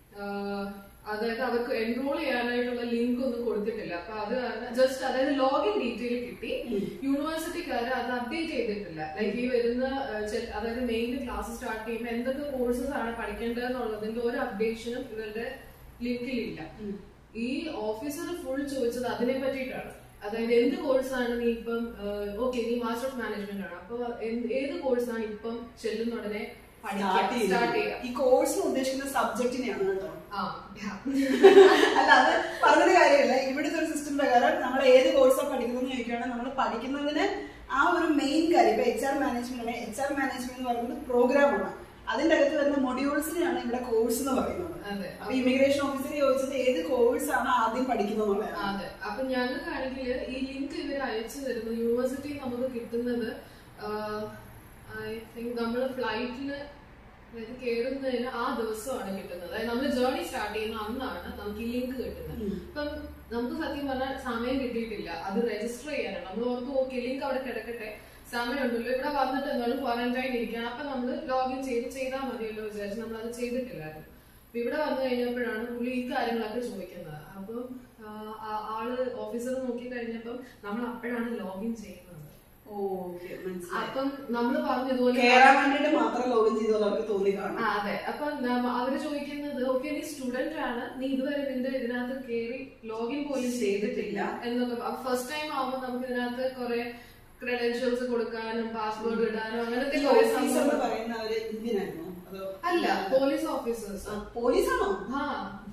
ആഹ് അതായത് അവർക്ക് എൻറോൾ ചെയ്യാനായിട്ടുള്ള ലിങ്ക് ഒന്നും കൊടുത്തിട്ടില്ല അപ്പൊ അത് ജസ്റ്റ് അതായത് ലോഗിൻ ഡീറ്റെയിൽ കിട്ടി യൂണിവേഴ്സിറ്റിക്കാർ അത് അപ്ഡേറ്റ് ചെയ്തിട്ടില്ല ലൈക്ക് ഈ വരുന്ന ആഹ് ചെ- അതായത് മെയിൻ ക്ലാസ് സ്റ്റാർട്ട് ചെയ്യുമ്പോൾ എന്തൊക്കെ കോഴ്സസ് ആണ് പഠിക്കേണ്ടതെന്നുള്ളതിന്റെ ഒരു അപ്ഡേഷനും ഇവരുടെ ലിങ്കിലില്ല ഈ ഓഫീസർ ഫുൾ ചോദിച്ചത് അതിനെ പറ്റിയിട്ടാണ് അതായത് എന്ത് കോഴ്സാണ് നീ ഇപ്പം ഓക്കെ നീ മാസ്റ്റർ ഓഫ് മാനേജ്മെന്റ് ആണ് അപ്പൊ എന്ത്- ഏത് കോഴ്സാണ് ഇപ്പം ചെല്ലുന്ന ഉടനെ സ്റ്റാർട്ട് പഠിക്കുക സ്റ്റാർട്ട് ചെയ്യുക ഈ കോഴ്സ് ഉദ്ദേശിക്കുന്ന സബ്ജക്റ്റിനെയാണ് കേട്ടോ ആ yeah. അല്ല അത് പറഞ്ഞൊരു കാര്യമില്ല ഇവിടുത്തെ ഒരു സിസ്റ്റം പ്രകാരം നമ്മൾ ഏത് കോഴ്സാണ് പഠിക്കുന്നത് ചോദിക്കുകയാണെങ്കിൽ നമ്മൾ പഠിക്കുന്നതിന് ആ ഒരു മെയിൻ കാര്യം ഇപ്പൊ H R management H R management എന്ന് പറയുന്നത് പ്രോഗ്രാമാണ് അതിന്റെ അകത്ത് വരുന്ന മൊഡ്യൂൾസിനെയാണ് ഇവിടെ കോഴ്സ് എന്ന് പറയുന്നത് അതെ അപ്പൊ ഇമിഗ്രേഷൻ ഓഫീസർ ചോദിച്ചത് ഏത് കോഴ്സ് ആണ് ആദ്യം പഠിക്കുന്നത് എന്നുള്ളതാണ് അതെ അപ്പൊ ഞങ്ങൾക്കാണെങ്കിൽ ഈ ലിങ്ക് ഇവർ അയച്ചു തരുന്നത് യൂണിവേഴ്സിറ്റി നമുക്ക് കിട്ടുന്നത് ഐ തിങ്ക് നമ്മൾ ഫ്ലൈറ്റിന് അതായത് കയറുന്നതിന് ആ ദിവസമാണ് കിട്ടുന്നത് അതായത് നമ്മൾ ജേർണി സ്റ്റാർട്ട് ചെയ്യുന്ന അന്നാണ് നമുക്ക് ഈ ലിങ്ക് കിട്ടുന്നത് അപ്പം നമുക്ക് സത്യം പറഞ്ഞാൽ സമയം കിട്ടിയിട്ടില്ല അത് രജിസ്റ്റർ ചെയ്യാനാണ് നമ്മൾ ഓർത്ത് ഓക്കെ ലിങ്ക് അവിടെ കിടക്കട്ടെ സമയമുണ്ടല്ലോ ഇവിടെ വന്നിട്ട് എന്നാലും ക്വാറന്റൈൻ ഇരിക്കണം അപ്പൊ നമ്മൾ ലോഗിൻ ചെയ്ത് ചെയ്താൽ മതിയല്ലോ വിചാരിച്ച് നമ്മൾ അത് ചെയ്തിട്ടില്ലായിരുന്നു അപ്പൊ ഇവിടെ വന്നു കഴിഞ്ഞപ്പോഴാണ് പുള്ളി ഈ കാര്യങ്ങളൊക്കെ ചോദിക്കുന്നത് അപ്പം ആ, ആ- ആള് ഓഫീസർ നോക്കി കഴിഞ്ഞപ്പം നമ്മൾ അപ്പോഴാണ് ലോഗിൻ ചെയ്യുന്നത് ഓക്കെ മനസ്സിലായി അപ്പം നമ്മൾ പറഞ്ഞു ഇതുപോലെ കേറാൻ വേണ്ടിട്ട് മാത്രം ലോഗിൻ ചെയ്തത് അവർക്ക് തോന്നി കാണും ആ, അതെ അപ്പൊ നമ്മ- അവര് ചോദിക്കുന്നത് ഓക്കെ നീ സ്റ്റുഡന്റ് ആണ് നീ ഇതുവരെ നിന്റെ ഇതിനകത്ത് കേറി ലോഗിൻ പോലും ചെയ്തിട്ടില്ല എന്നൊക്കെ ഫസ്റ്റ് ടൈം ആവുമ്പോൾ നമുക്ക് ഇതിനകത്ത് കുറെ ക്രെഡൻഷ്യൽസ് കൊടുക്കാനും പാസ്വേഡ് ഇടാനും അങ്ങനത്തെ കുറെ ഓഫീസർ എന്ന് സംഭവം പറയുന്നവര് ഇന്ത്യനായിരുന്നോ അതോ അല്ല പോലീസ് ഓഫീസേഴ്സ് പോലീസാണോ ആ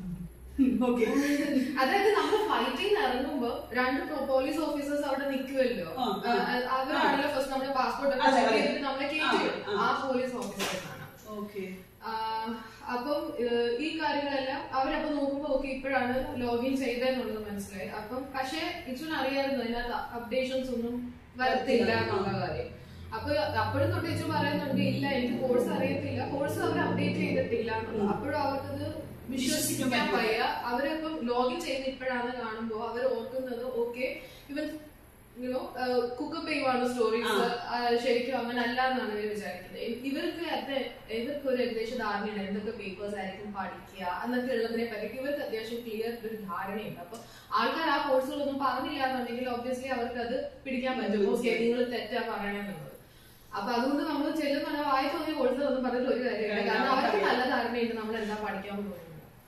ഓക്കെ അതായത് നമ്മൾ ഫൈറ്റിംഗ് ഇറങ്ങുമ്പോ രണ്ട് പോലീസ് ഓഫീസേഴ്സ് അവിടെ നിൽക്കുമല്ലോ ആ, ആ. അവരാണല്ലോ ഫസ്റ്റ് നമ്മുടെ പാസ്പോർട്ട് ഒക്കെ അതെ, ചെക്ക് അതെ. ചെയ്തിട്ട് നമ്മളെ കയറ്റി ആ, ആ. ആ പോലീസ് ഓഫീസേഴ്സാണ് ഓക്കെ ആഹ് അപ്പം ഏഹ് ഈ കാര്യങ്ങളെല്ലാം അവരപ്പൊ നോക്കുമ്പോ ഓക്കെ ഇപ്പോഴാണ് ലോഗിൻ ചെയ്തതെന്നുള്ളത് മനസ്സിലായി അപ്പം പക്ഷെ ഇച്ചുന് അറിയായിരുന്നു അതിനകത്ത് അപ്ഡേഷൻസ് ഒന്നും വരത്തില്ല എന്നുള്ള കാര്യം അപ്പൊ അപ്പോഴും തൊട്ട് ഇച്ചു പറയുന്നുണ്ട് ഇല്ല എനിക്ക് കോഴ്സ് അറിയത്തില്ല കോഴ്സ് അവർ അപ്ഡേറ്റ് ചെയ്തിട്ടില്ല എന്നുള്ളത് അപ്പോഴും അവർക്കത് വിശ്വസിക്കാൻ വയ്യ അവരപ്പം ലോഗിൻ ചെയ്ത് ഇപ്പോഴാണ് കാണുമ്പോ അവർ ഓർക്കുന്നത് ഓക്കെ ഇവൻ യുനോ കുക്കപ്പ് ചെയ്യുവാണ് സ്റ്റോറീസ് ശരിക്കും അങ്ങനെ അല്ല എന്നാണ് ഇവർ വിചാരിക്കുന്നത് ഇ- ഇവർക്ക് അത് ഇവർക്ക് ഒരു ഏകദേശം ധാരണയുണ്ട് എന്തൊക്കെ പേപ്പേഴ്സ് ആയിരിക്കും പഠിക്കുക എന്നൊക്കെ ഉള്ളതിനെ പറ്റി ഇവർക്ക് അത്യാവശ്യം ക്ലിയർ ഒരു ധാരണയുണ്ട് അപ്പൊ ആൾക്കാർ ആ കോഴ്സുകളൊന്നും പറഞ്ഞില്ല എന്നുണ്ടെങ്കിൽ ഒബ്വിയസ്ലി അവർക്ക് അത് പിടിക്കാൻ പറ്റും ഓക്കെ നിങ്ങൾ തെറ്റാ പറയണമെന്നുള്ളത് അപ്പൊ അതുകൊണ്ട് നമ്മൾ ചെല്ലുന്ന വായി തോന്നിയ കോഴ്സ് ഒന്നും പറഞ്ഞിട്ട് ഒരു കാര്യമില്ല കാരണം അവർക്ക് നല്ല ധാരണയുണ്ട് നമ്മൾ എന്താ പഠിക്കാൻ പോകുന്നത്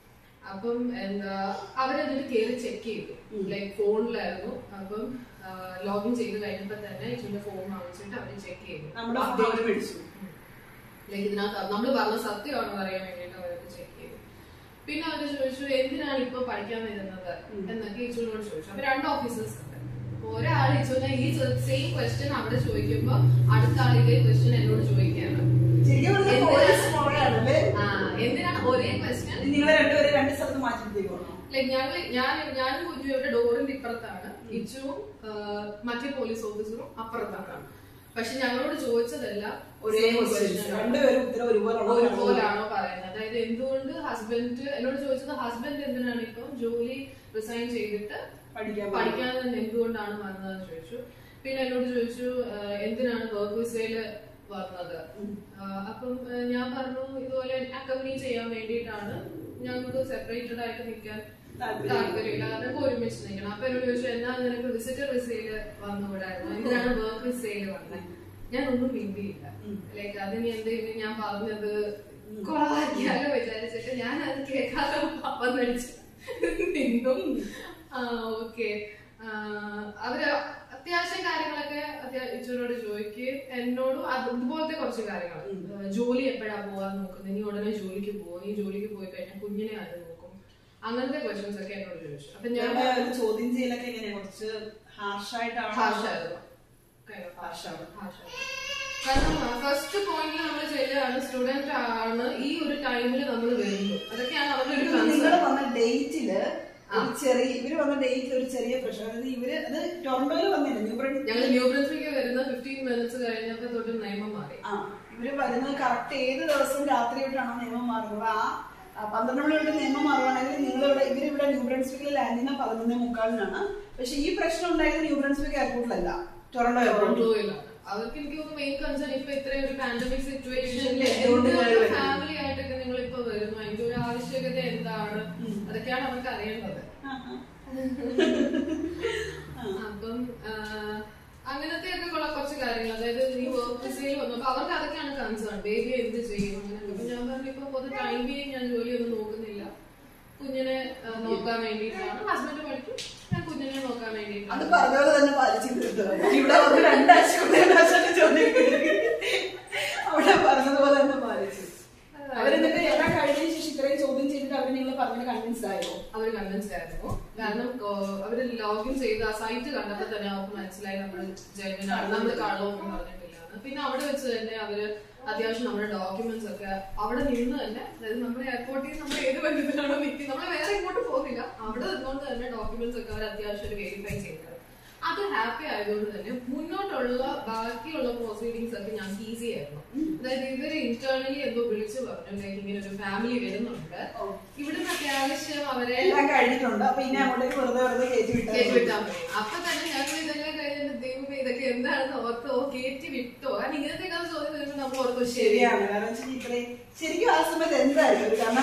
അപ്പം എന്താ അവരതിന് കയറി ചെക്ക് ചെയ്തു ലൈക് ഫോണിലായിരുന്നു അപ്പം ലോഗിൻ ചെയ്ത് കഴിഞ്ഞപ്പോ തന്നെ ഇതിന്റെ ഫോൺ വാങ്ങിച്ചിട്ട് അവര് ചെക്ക് ചെയ്തു നമ്മുടെ അപ്ഡേറ്റ് മേടിച്ചു ലൈക്ക് ഇതിനകത്ത് നമ്മൾ പറഞ്ഞ സത്യമാണെന്ന് അറിയാൻ വേണ്ടിയിട്ട് അവരൊക്കെ ചെക്ക് ചെയ്തു പിന്നെ അവര് ചോദിച്ചു എന്തിനാണ് ഇപ്പൊ പഠിക്കാൻ വരുന്നത് എന്നൊക്കെ ഇച്ചുവിനോട് ചോദിച്ചു അപ്പൊ രണ്ട് ഓഫീസേഴ്സ് ഉണ്ട് അപ്പൊ ഒരാൾ ഇച്ചുവിനെ ഈ സെയിം ക്വസ്റ്റ്യൻ അവിടെ ചോദിക്കുമ്പോ അടുത്ത ആൾ ഇതേ ക്വസ്റ്റ്യൻ എന്നോട് ചോദിക്കുകയാണ് ശരിക്കും പറഞ്ഞാൽ പോലീസ് മോളാണല്ലേ ആ എന്തിനാണ് ഒരേ ക്വസ്റ്റ്യൻ നിങ്ങളെ രണ്ടുപേരും രണ്ട് സ്ഥലത്ത് മാറ്റിട്ടേക്കോണോ ലൈക് ഞങ്ങൾ ഞാൻ ഞാനും കുഞ്ഞു ഇവിടെ ഡോറിന്റെ ഇപ്പുറത്താണ് ഇച്ചുവും ആ, മറ്റേ പോലീസ് ഓഫീസറും അപ്പുറത്താണ് പക്ഷെ ഞങ്ങളോട് ചോദിച്ചതല്ല ഒരേ same ക്വസ്റ്റ്യൻ question ആണ്. രണ്ടുപേരും ഉത്തരം ഒരുപോലാണോ ഒരുപോലാണോ പറയുന്നത് അതായത് എന്തുകൊണ്ട് ഹസ്ബൻഡ് എന്നോട് ചോദിച്ചത് ഹസ്ബൻഡ് എന്തിനാണ് ഇപ്പം ജോലി റിസൈൻ ചെയ്തിട്ട് പഠിക്കാൻ പഠിക്കാൻ തന്നെ എന്തുകൊണ്ടാണ് വന്നതെന്ന് ചോദിച്ചു പിന്നെ എന്നോട് ചോദിച്ചു ആ, എന്തിനാണ് വർക്ക് വിസയില് വന്നത് ആ, അപ്പം ആ, ഞാൻ പറഞ്ഞു ഇതുപോലെ അക്കമ്പനി ചെയ്യാൻ വേണ്ടിയിട്ടാണ് ഞങ്ങൾക്ക് സെപ്പറേറ്റഡ് ആയിട്ട് നിൽക്കാൻ താല്പര്യം. താല്പര്യമില്ല അതൊക്കെ ഒരുമിച്ച് നിൽക്കണം അപ്പൊ എന്നോട് ചോദിച്ചു എന്നാ നിനക്ക് വിസിറ്റർ വിസയില് വന്നുകൂടായിരുന്നു എന്തിനാണ് വർക്ക് വിസയില് വന്നത് ഞാൻ ഒന്നും മിണ്ടിയില്ല ലൈക്ക് അതിന് എന്തെങ്കിലും ഞാൻ പറഞ്ഞത് കൊളാക്കിയാലോ വിചാരിച്ചിട്ട് ഞാൻ അത് കേൾക്കാതെ അപ്പം നടിച്ചു നിന്നു ആ ഓക്കെ അവര് അത്യാവശ്യം കാര്യങ്ങളൊക്കെ ഇച്ചോനോട് ചോദിക്കുകയും എന്നോടും അത് ഇതുപോലത്തെ കുറച്ച് കാര്യങ്ങൾ ഏഹ് ജോലി എപ്പോഴാ പോവാൻ നോക്കുന്നത് നീ ഉടനെ ജോലിക്ക് പോകും നീ ജോലിക്ക് പോയി കഴിഞ്ഞാൽ കുഞ്ഞിനെ അത് നോക്കും അങ്ങനത്തെ ക്വസ്റ്റ്യൻസ് ഒക്കെ എന്നോട് ചോദിച്ചു അപ്പൊ ഞാൻ ഞങ്ങളുടെ ഒരു ചോദ്യം ചെയ്യലൊക്കെ എങ്ങനെയാ കുറച്ച് ഹാർഷായിട്ടാണ് ഹാർഷായിരുന്നു Kind of ഹാർഷാണ് ഹാർഷായിരുന്നു. കാരണം ഫസ്റ്റ് പോയിന്റിൽ നമ്മൾ ചെല്ലുകയാണ് സ്റ്റുഡന്റ് ആണ് ഈ ഒരു ടൈമിൽ നമ്മൾ വരുന്നു അതൊക്കെയാണ് അവരുടെ ഒരു നിങ്ങൾ കൺസേൺ വന്ന ഡേറ്റില് ഒരു ചെറിയ ഇവര് വന്ന ഡേറ്റിൽ ഒരു ചെറിയ പ്രശ്നം അതായത് ഇവര് അത് ടൊറന്റോയിൽ വന്നില്ല ന്യൂബ്രൺ ഞങ്ങൾ ന്യൂ ബ്രൻസ്വിക്ക് വരുന്ന ഫിഫ്റ്റീൻ മിനിറ്റ്സ് കഴിഞ്ഞപ്പോ തൊട്ട് നിയമം മാറി ആ ഇവര് വരുന്നത് കറക്റ്റ് ഏത് ദിവസം രാത്രി തൊട്ടാണോ നിയമം മാറുന്നത് ആ ആ, പന്ത്രണ്ട് മണി തൊട്ട് നിയമം മാറുവാണെങ്കിൽ നിങ്ങളിവിടെ ഇവരിവിടെ ന്യൂ ബ്രൺസ്വിക്കിൽ ലാൻഡ് ചെയ്യുന്ന പതിനൊന്നേ മുക്കാലിനാണ് പക്ഷെ ഈ പ്രശ്നം ഉണ്ടായത് ന്യൂ ബ്രൺസ്വിക്ക് എയർപോർട്ടിലല്ല ടൊറന്റോ എയർപോർട്ടിൽ ടൊറന്റോയിലാണ് അവർക്ക് എനിക്ക് തോന്നുന്നു മെയിൻ കൺസേൺ ഇപ്പൊ ഇത്രയും ഒരു പാൻഡമിക് സിറ്റുവേഷനിൽ എന്തുകൊണ്ട് ഞാൻ വരുന്നു? ഫാമിലി ആയിട്ടൊക്കെ നിങ്ങൾ ഇപ്പൊ വരുന്നു അതിന്റെ ഒരു ആവശ്യകത എന്താണ് അതൊക്കെയാണ് അവർക്ക് അറിയേണ്ടത് അപ്പം ആ, അങ്ങനത്തെ ഒക്കെ ഉള്ള കുറച്ച് കാര്യങ്ങൾ അതായത് ഈ വർക്ക് വിസയിൽ വന്നു അപ്പൊ അവർക്ക് അതൊക്കെയാണ് കൺസേൺ ബേബി എന്ത് ചെയ്യും അങ്ങനെയൊക്കെ അപ്പൊ ഞാൻ പറഞ്ഞു ഇപ്പൊ പൊതു ടൈം ബീങ് ഞാൻ ജോലിയൊന്നും നോക്കുന്നില്ല കുഞ്ഞിനെ ആ, നോക്കാൻ വേണ്ടിയിട്ടാണ് ഹസ്ബൻഡ് പഠിക്കും ഞാൻ കുഞ്ഞിനെ നോക്കാൻ അത് വേണ്ടിയിട്ടാണ് പറഞ്ഞ പോലെ തന്നെ പാലിച്ചിട്ടുണ്ട് ഇവിടെ വന്ന് രണ്ടാഴ്ച കൊണ്ട് രണ്ടാഴ്ച ചോദ്യം കേൾക്കും. അവിടെ പറഞ്ഞതുപോലെ തന്നെ പാലിച്ചു അവരെന്നിട്ട് എല്ലാം കഴിഞ്ഞതിന് ശേഷം ഇത്രയും ചോദ്യം ചെയ്തിട്ട് അവർ നിങ്ങൾ പറഞ്ഞത് കൺവിൻസ്ഡ് ആയോ അവർ കൺവിൻസ്ഡ് ആയിരുന്നു കാരണം ഏഹ്, അവര് ലോഗിൻ ചെയ്ത് ആ സൈറ്റ് കണ്ടപ്പോ തന്നെ അവർക്ക് മനസ്സിലായി നമ്മൾ ജെന്വിനാണ് നമ്മൾ കള്ളമൊന്നും പറഞ്ഞിട്ടില്ല എന്ന്. പിന്നെ അവിടെ വെച്ച് തന്നെ അവര് അത്യാവശ്യം നമ്മുടെ ഡോക്യുമെന്റ്സ് ഒക്കെ അവിടെ നിന്ന് തന്നെ അതായത് നമ്മുടെ എയർപോർട്ടിൽ നമ്മൾ ഏത് ബന്ധത്തിലാണോ നിൽക്കുന്നത് നമ്മൾ വേറെ ഇങ്ങോട്ട് പോകുന്നില്ല അവിടെ നിന്നുകൊണ്ട് തന്നെ ഡോക്യുമെന്റ്സ് ഒക്കെ അവർ അത്യാവശ്യം ഒരു വെരിഫൈ ചെയ്തത് അത് ഹാപ്പി ആയതുകൊണ്ട് തന്നെ മുന്നോട്ടുള്ള ബാക്കിയുള്ള പ്രൊസീഡിങ്സ് ഒക്കെ ഞങ്ങൾക്ക് ഈസി ആയിരുന്നു അതായത് ഇവര് ഇന്റേണലി എന്തോ വിളിച്ചു പറഞ്ഞു ലൈക്ക് ഇങ്ങനെ ഒരു ഫാമിലി വരുന്നുണ്ട് ഇവിടുന്ന് അത്യാവശ്യം അവരെ എല്ലാം കഴിഞ്ഞിട്ടുണ്ട് അപ്പൊ ഇനി അങ്ങോട്ടേക്ക് വെറുതെ വെറുതെ കയറ്റി കയറ്റി വിട്ടാൽ വിട്ടാൽ മതി അപ്പൊ തന്നെ ഞങ്ങൾ ഇതെല്ലാം കഴിഞ്ഞിട്ട് ദൈവമേ ഇതൊക്കെ എന്താണെന്ന് ഓർത്തോ കയറ്റി വിട്ടോ കാരണം ഇങ്ങനത്തെ ചോദ്യം വരുമ്പോൾ നമ്മൾ ഓർത്തോ ശരി ശരിയാണ് കാരണം വെച്ചാൽ ഇത്രയും ശരിക്കും ആ സമയത്ത് എന്തായിരുന്നു കാരണം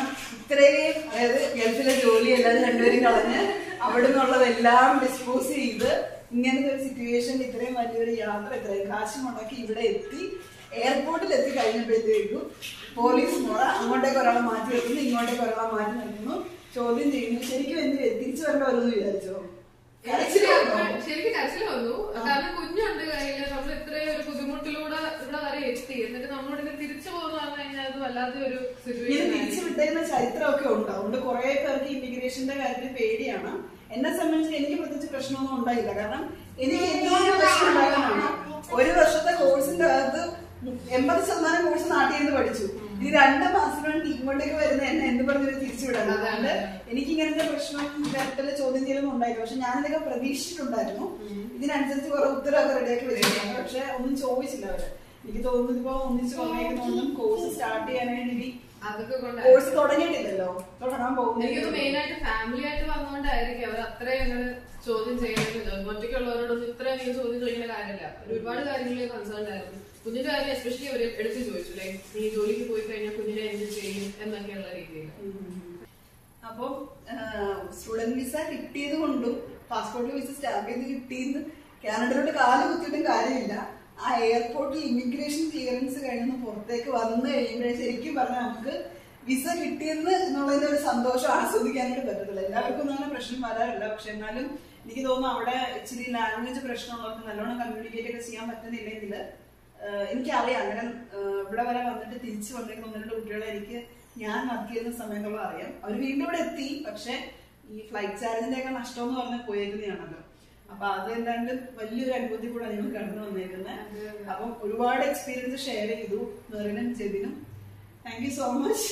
ഇത്രയും അതായത് ഗൾഫിലെ ജോലി എല്ലാവരും രണ്ടുപേരും കളഞ്ഞ് അവിടെ നിന്നുള്ളതെല്ലാം ഡിസ്പോസ് ചെയ്ത് ഇങ്ങനത്തെ ഒരു സിറ്റുവേഷൻ ഇത്രയും വലിയൊരു യാത്ര ഇത്രയും കാശ് മുടക്കി ഇവിടെ എത്തി എയർപോർട്ടിൽ എത്തി കഴിഞ്ഞപ്പോഴത്തേക്കും പോലീസ് മുറ അങ്ങോട്ടേക്ക് ഒരാളെ മാറ്റി വെക്കുന്നു ഇങ്ങോട്ടേക്ക് ഒരാളെ മാറ്റി നിർത്തുന്നു ചോദ്യം ചെയ്യുന്നു ശരിക്കും എന്ത് തിരിച്ചു വരേണ്ട വരുമെന്ന് വിചാരിച്ചോ Actually അപ്പോൾ ശരിക്കും കരച്ചിൽ വന്നു കാരണം കുഞ്ഞുണ്ട് കയ്യില് നമ്മൾ ഇത്രയും ഒരു ബുദ്ധിമുട്ടിലൂടെ ഇവിടെ വരെ എത്തി എന്നിട്ട് നമ്മളോട് ഇങ്ങനെ തിരിച്ചു പോകുന്ന പറഞ്ഞു കഴിഞ്ഞാൽ അത് വല്ലാത്ത ഒരു ഇങ്ങനെ സിറ്റുവേഷൻ തിരിച്ചു വിട്ടേക്കുന്ന ചരിത്രമൊക്കെ ഉണ്ട് അതുകൊണ്ട് കുറെ പേർക്ക് ഇമിഗ്രേഷന്റെ കാര്യത്തിൽ പേടിയാണ് എന്നെ സംബന്ധിച്ച് എനിക്ക് പ്രത്യേകിച്ച് പ്രശ്നമൊന്നും ഉണ്ടായില്ല കാരണം എനിക്ക് എന്തുകൊണ്ട് പ്രശ്നം ഉണ്ടാകാനാണ് ഒരു വർഷത്തെ കോഴ്സിന്റെ അകത്ത് എൺപത് ശതമാനം കോഴ്സ് നാട്ടിൽ നിന്ന് പഠിച്ചു ഈ രണ്ട് മാസം കൊണ്ട് ഇങ്ങോട്ടേക്ക് വരുന്ന എന്നെ എന്ത് പറഞ്ഞു തിരിച്ചു വിടാൻ അതുകൊണ്ട് എനിക്ക് ഇങ്ങനത്തെ പ്രശ്നം തരത്തിലെ ചോദ്യം ചെയ്യലൊന്നും ഉണ്ടായില്ല പക്ഷെ ഞാൻ ഇതൊക്കെ പ്രതീക്ഷിച്ചിട്ടുണ്ടായിരുന്നു ഇതിനനുസരിച്ച് കുറെ ഉത്തരവൊക്കെ റെഡിയാക്കി വെച്ചിട്ടുണ്ട് പക്ഷെ ഒന്നും ചോദിച്ചില്ല അവര് എനിക്ക് തോന്നുന്നത് ഇപ്പൊ ഒന്നിച്ച് വന്നേക്കുന്നൊന്നും കോഴ്സ് സ്റ്റാർട്ട് ചെയ്യാനായിട്ട് ഇനി അതൊക്കെ കൊണ്ട് കോഴ്സ് തുടങ്ങിയിട്ടില്ലല്ലോ തുടങ്ങാൻ എനിക്കൊന്ന് മെയിൻ പോകുന്നു ആയിട്ട് ഫാമിലി ആയിട്ട് വന്നുകൊണ്ടായിരിക്കും അവർ അത്രയും അങ്ങനെ ചോദ്യം ചെയ്യുന്നത് ഒറ്റയ്ക്കുള്ളവരോടൊന്നും ഇത്രയും നീ ചോദ്യം ചോദിക്കേണ്ട കാര്യമില്ല അവർ ഒരുപാട് കാര്യങ്ങളിൽ കൺസേൺ ആയിരുന്നു കുഞ്ഞിന്റെ കാര്യം എസ്പെഷ്യലി അവർ എടുത്ത് ചോദിച്ചു ലൈക്ക് നീ ജോലിക്ക് പോയി കഴിഞ്ഞാൽ കുഞ്ഞിനെ എന്ത് ചെയ്യും എന്നൊക്കെയുള്ള രീതിയിൽ അപ്പം സ്റ്റുഡന്റ് വിസ കിട്ടിയത് കൊണ്ടും പാസ്പോർട്ട് വിസ സ്റ്റാമ്പ് ചെയ്ത് കിട്ടിയെന്ന് കാനഡയിലോട്ട് കാല് കുത്തിയിട്ടും കാര്യമില്ല ആ എയർപോർട്ടിൽ ഇമിഗ്രേഷൻ ക്ലിയറൻസ് കഴിഞ്ഞ് പുറത്തേക്ക് വന്നു കഴിയുമ്പോഴേ ശരിക്കും പറഞ്ഞാൽ നമുക്ക് വിസ കിട്ടിയെന്ന് എന്നുള്ളതിന്റെ ഒരു സന്തോഷം ആസ്വദിക്കാനായിട്ട് പറ്റത്തില്ല എല്ലാവർക്കും ഒന്നും അങ്ങനെ പ്രശ്നം വരാറില്ല പക്ഷെ എന്നാലും എനിക്ക് തോന്നുന്നു അവിടെ ഇച്ചിരി ലാംഗ്വേജ് പ്രശ്നമുള്ളവർക്ക് നല്ലോണം കമ്മ്യൂണിക്കേറ്റ് ഒക്കെ ചെയ്യാൻ പറ്റുന്നില്ലെങ്കിൽ ആഹ് എനിക്കറിയാം അങ്ങനെ ആഹ് ഇവിടെ വരെ വന്നിട്ട് തിരിച്ചു വന്നിരിക്കുന്ന ഒന്ന് രണ്ട് കുട്ടികളെ എനിക്ക് ഞാൻ വർക്ക് ചെയ്യുന്ന സമയത്തുള്ള അറിയാം അവർ വീണ്ടും ഇവിടെ എത്തി പക്ഷെ ഈ ഫ്ലൈറ്റ് ചാർജിന്റെ ഒക്കെ നഷ്ടം എന്ന് പറഞ്ഞാൽ പോയേക്കുന്നതാണല്ലോ അപ്പൊ അത് എന്താണ്ട് വലിയൊരു അനുഭൂതി കൂടെ നിങ്ങൾ കടന്നു വന്നേക്കുന്നത് അപ്പം ഒരുപാട് എക്സ്പീരിയൻസ് ഷെയർ ചെയ്തു മെറിനും ജെബിനും താങ്ക് യു സോ മച്ച്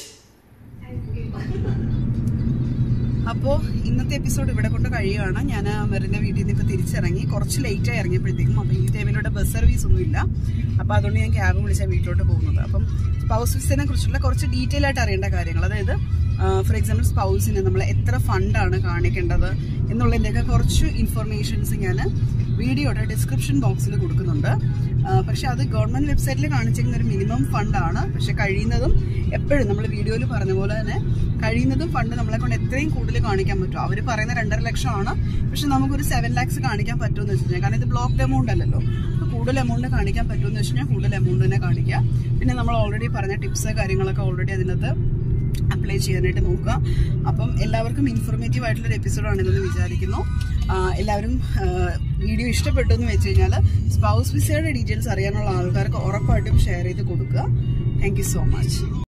അപ്പോൾ ഇന്നത്തെ എപ്പിസോഡ് ഇവിടെ കൊണ്ട് കഴിയുകയാണ് ഞാൻ മെറിന്റെ വീട്ടിൽ നിന്ന് ഇപ്പോൾ തിരിച്ചിറങ്ങി കുറച്ച് ലേറ്റ് ആയി ഇറങ്ങിയപ്പോഴത്തേക്കും അപ്പോൾ ഈ ടൈമിലൂടെ ബസ് സർവീസ് ഒന്നും ഇല്ല അപ്പോൾ അതുകൊണ്ട് ഞാൻ ക്യാബ് വിളിച്ചാൽ വീട്ടിലോട്ട് പോകുന്നത് അപ്പം സ്പൗസ് വിസിനെ കുറിച്ചുള്ള കുറച്ച് ഡീറ്റെയിൽ ആയിട്ട് അറിയേണ്ട കാര്യങ്ങൾ അതായത് ഫോർ എക്സാമ്പിൾ സ്പൗസിന് നമ്മൾ എത്ര ഫണ്ടാണ് കാണിക്കേണ്ടത് എന്നുള്ളതിൻ്റെയൊക്കെ കുറച്ച് ഇൻഫർമേഷൻസ് ഞാൻ വീഡിയോയുടെ ഡിസ്ക്രിപ്ഷൻ ബോക്സിൽ കൊടുക്കുന്നുണ്ട് ആ, പക്ഷെ അത് ഗവൺമെന്റ് വെബ്സൈറ്റിൽ കാണിച്ചിരിക്കുന്ന ഒരു മിനിമം ഫണ്ടാണ് പക്ഷെ കഴിയുന്നതും എപ്പോഴും നമ്മൾ വീഡിയോയിൽ പറഞ്ഞ പോലെ തന്നെ കഴിയുന്നതും ഫണ്ട് നമ്മളെ കൊണ്ട് എത്രയും കൂടുതൽ കാണിക്കാൻ പറ്റും അവർ പറയുന്ന രണ്ടര ലക്ഷമാണ് പക്ഷെ നമുക്കൊരു സെവൻ ലാക്സ് കാണിക്കാൻ പറ്റുമെന്ന് വെച്ച് കഴിഞ്ഞാൽ കാരണം ഇത് ബ്ലോക്ക്ഡ് എമൗണ്ട് അല്ലല്ലോ അപ്പോൾ കൂടുതൽ എമൗണ്ട് കാണിക്കാൻ പറ്റുമെന്ന് വെച്ച് കഴിഞ്ഞാൽ കൂടുതൽ എമൗണ്ട് തന്നെ കാണിക്കുക പിന്നെ നമ്മൾ ഓൾറെഡി പറഞ്ഞ ടിപ്സ് കാര്യങ്ങളൊക്കെ ഓൾറെഡി അതിനകത്ത് അപ്ലൈ ചെയ്യാനായിട്ട് നോക്കുക അപ്പം എല്ലാവർക്കും ഇൻഫോർമേറ്റീവ് ആയിട്ടുള്ള ഒരു എപ്പിസോഡാണ് ഇതെന്ന് വിചാരിക്കുന്നു ആ, എല്ലാവരും വീഡിയോ ഇഷ്ടപ്പെട്ടു എന്ന് വെച്ച് കഴിഞ്ഞാൽ സ്പൗസ് വിസയുടെ ഡീറ്റെയിൽസ് അറിയാനുള്ള ആൾക്കാർക്ക് ഉറപ്പായിട്ടും ഷെയർ ചെയ്ത് കൊടുക്കുക താങ്ക് സോ മച്ച്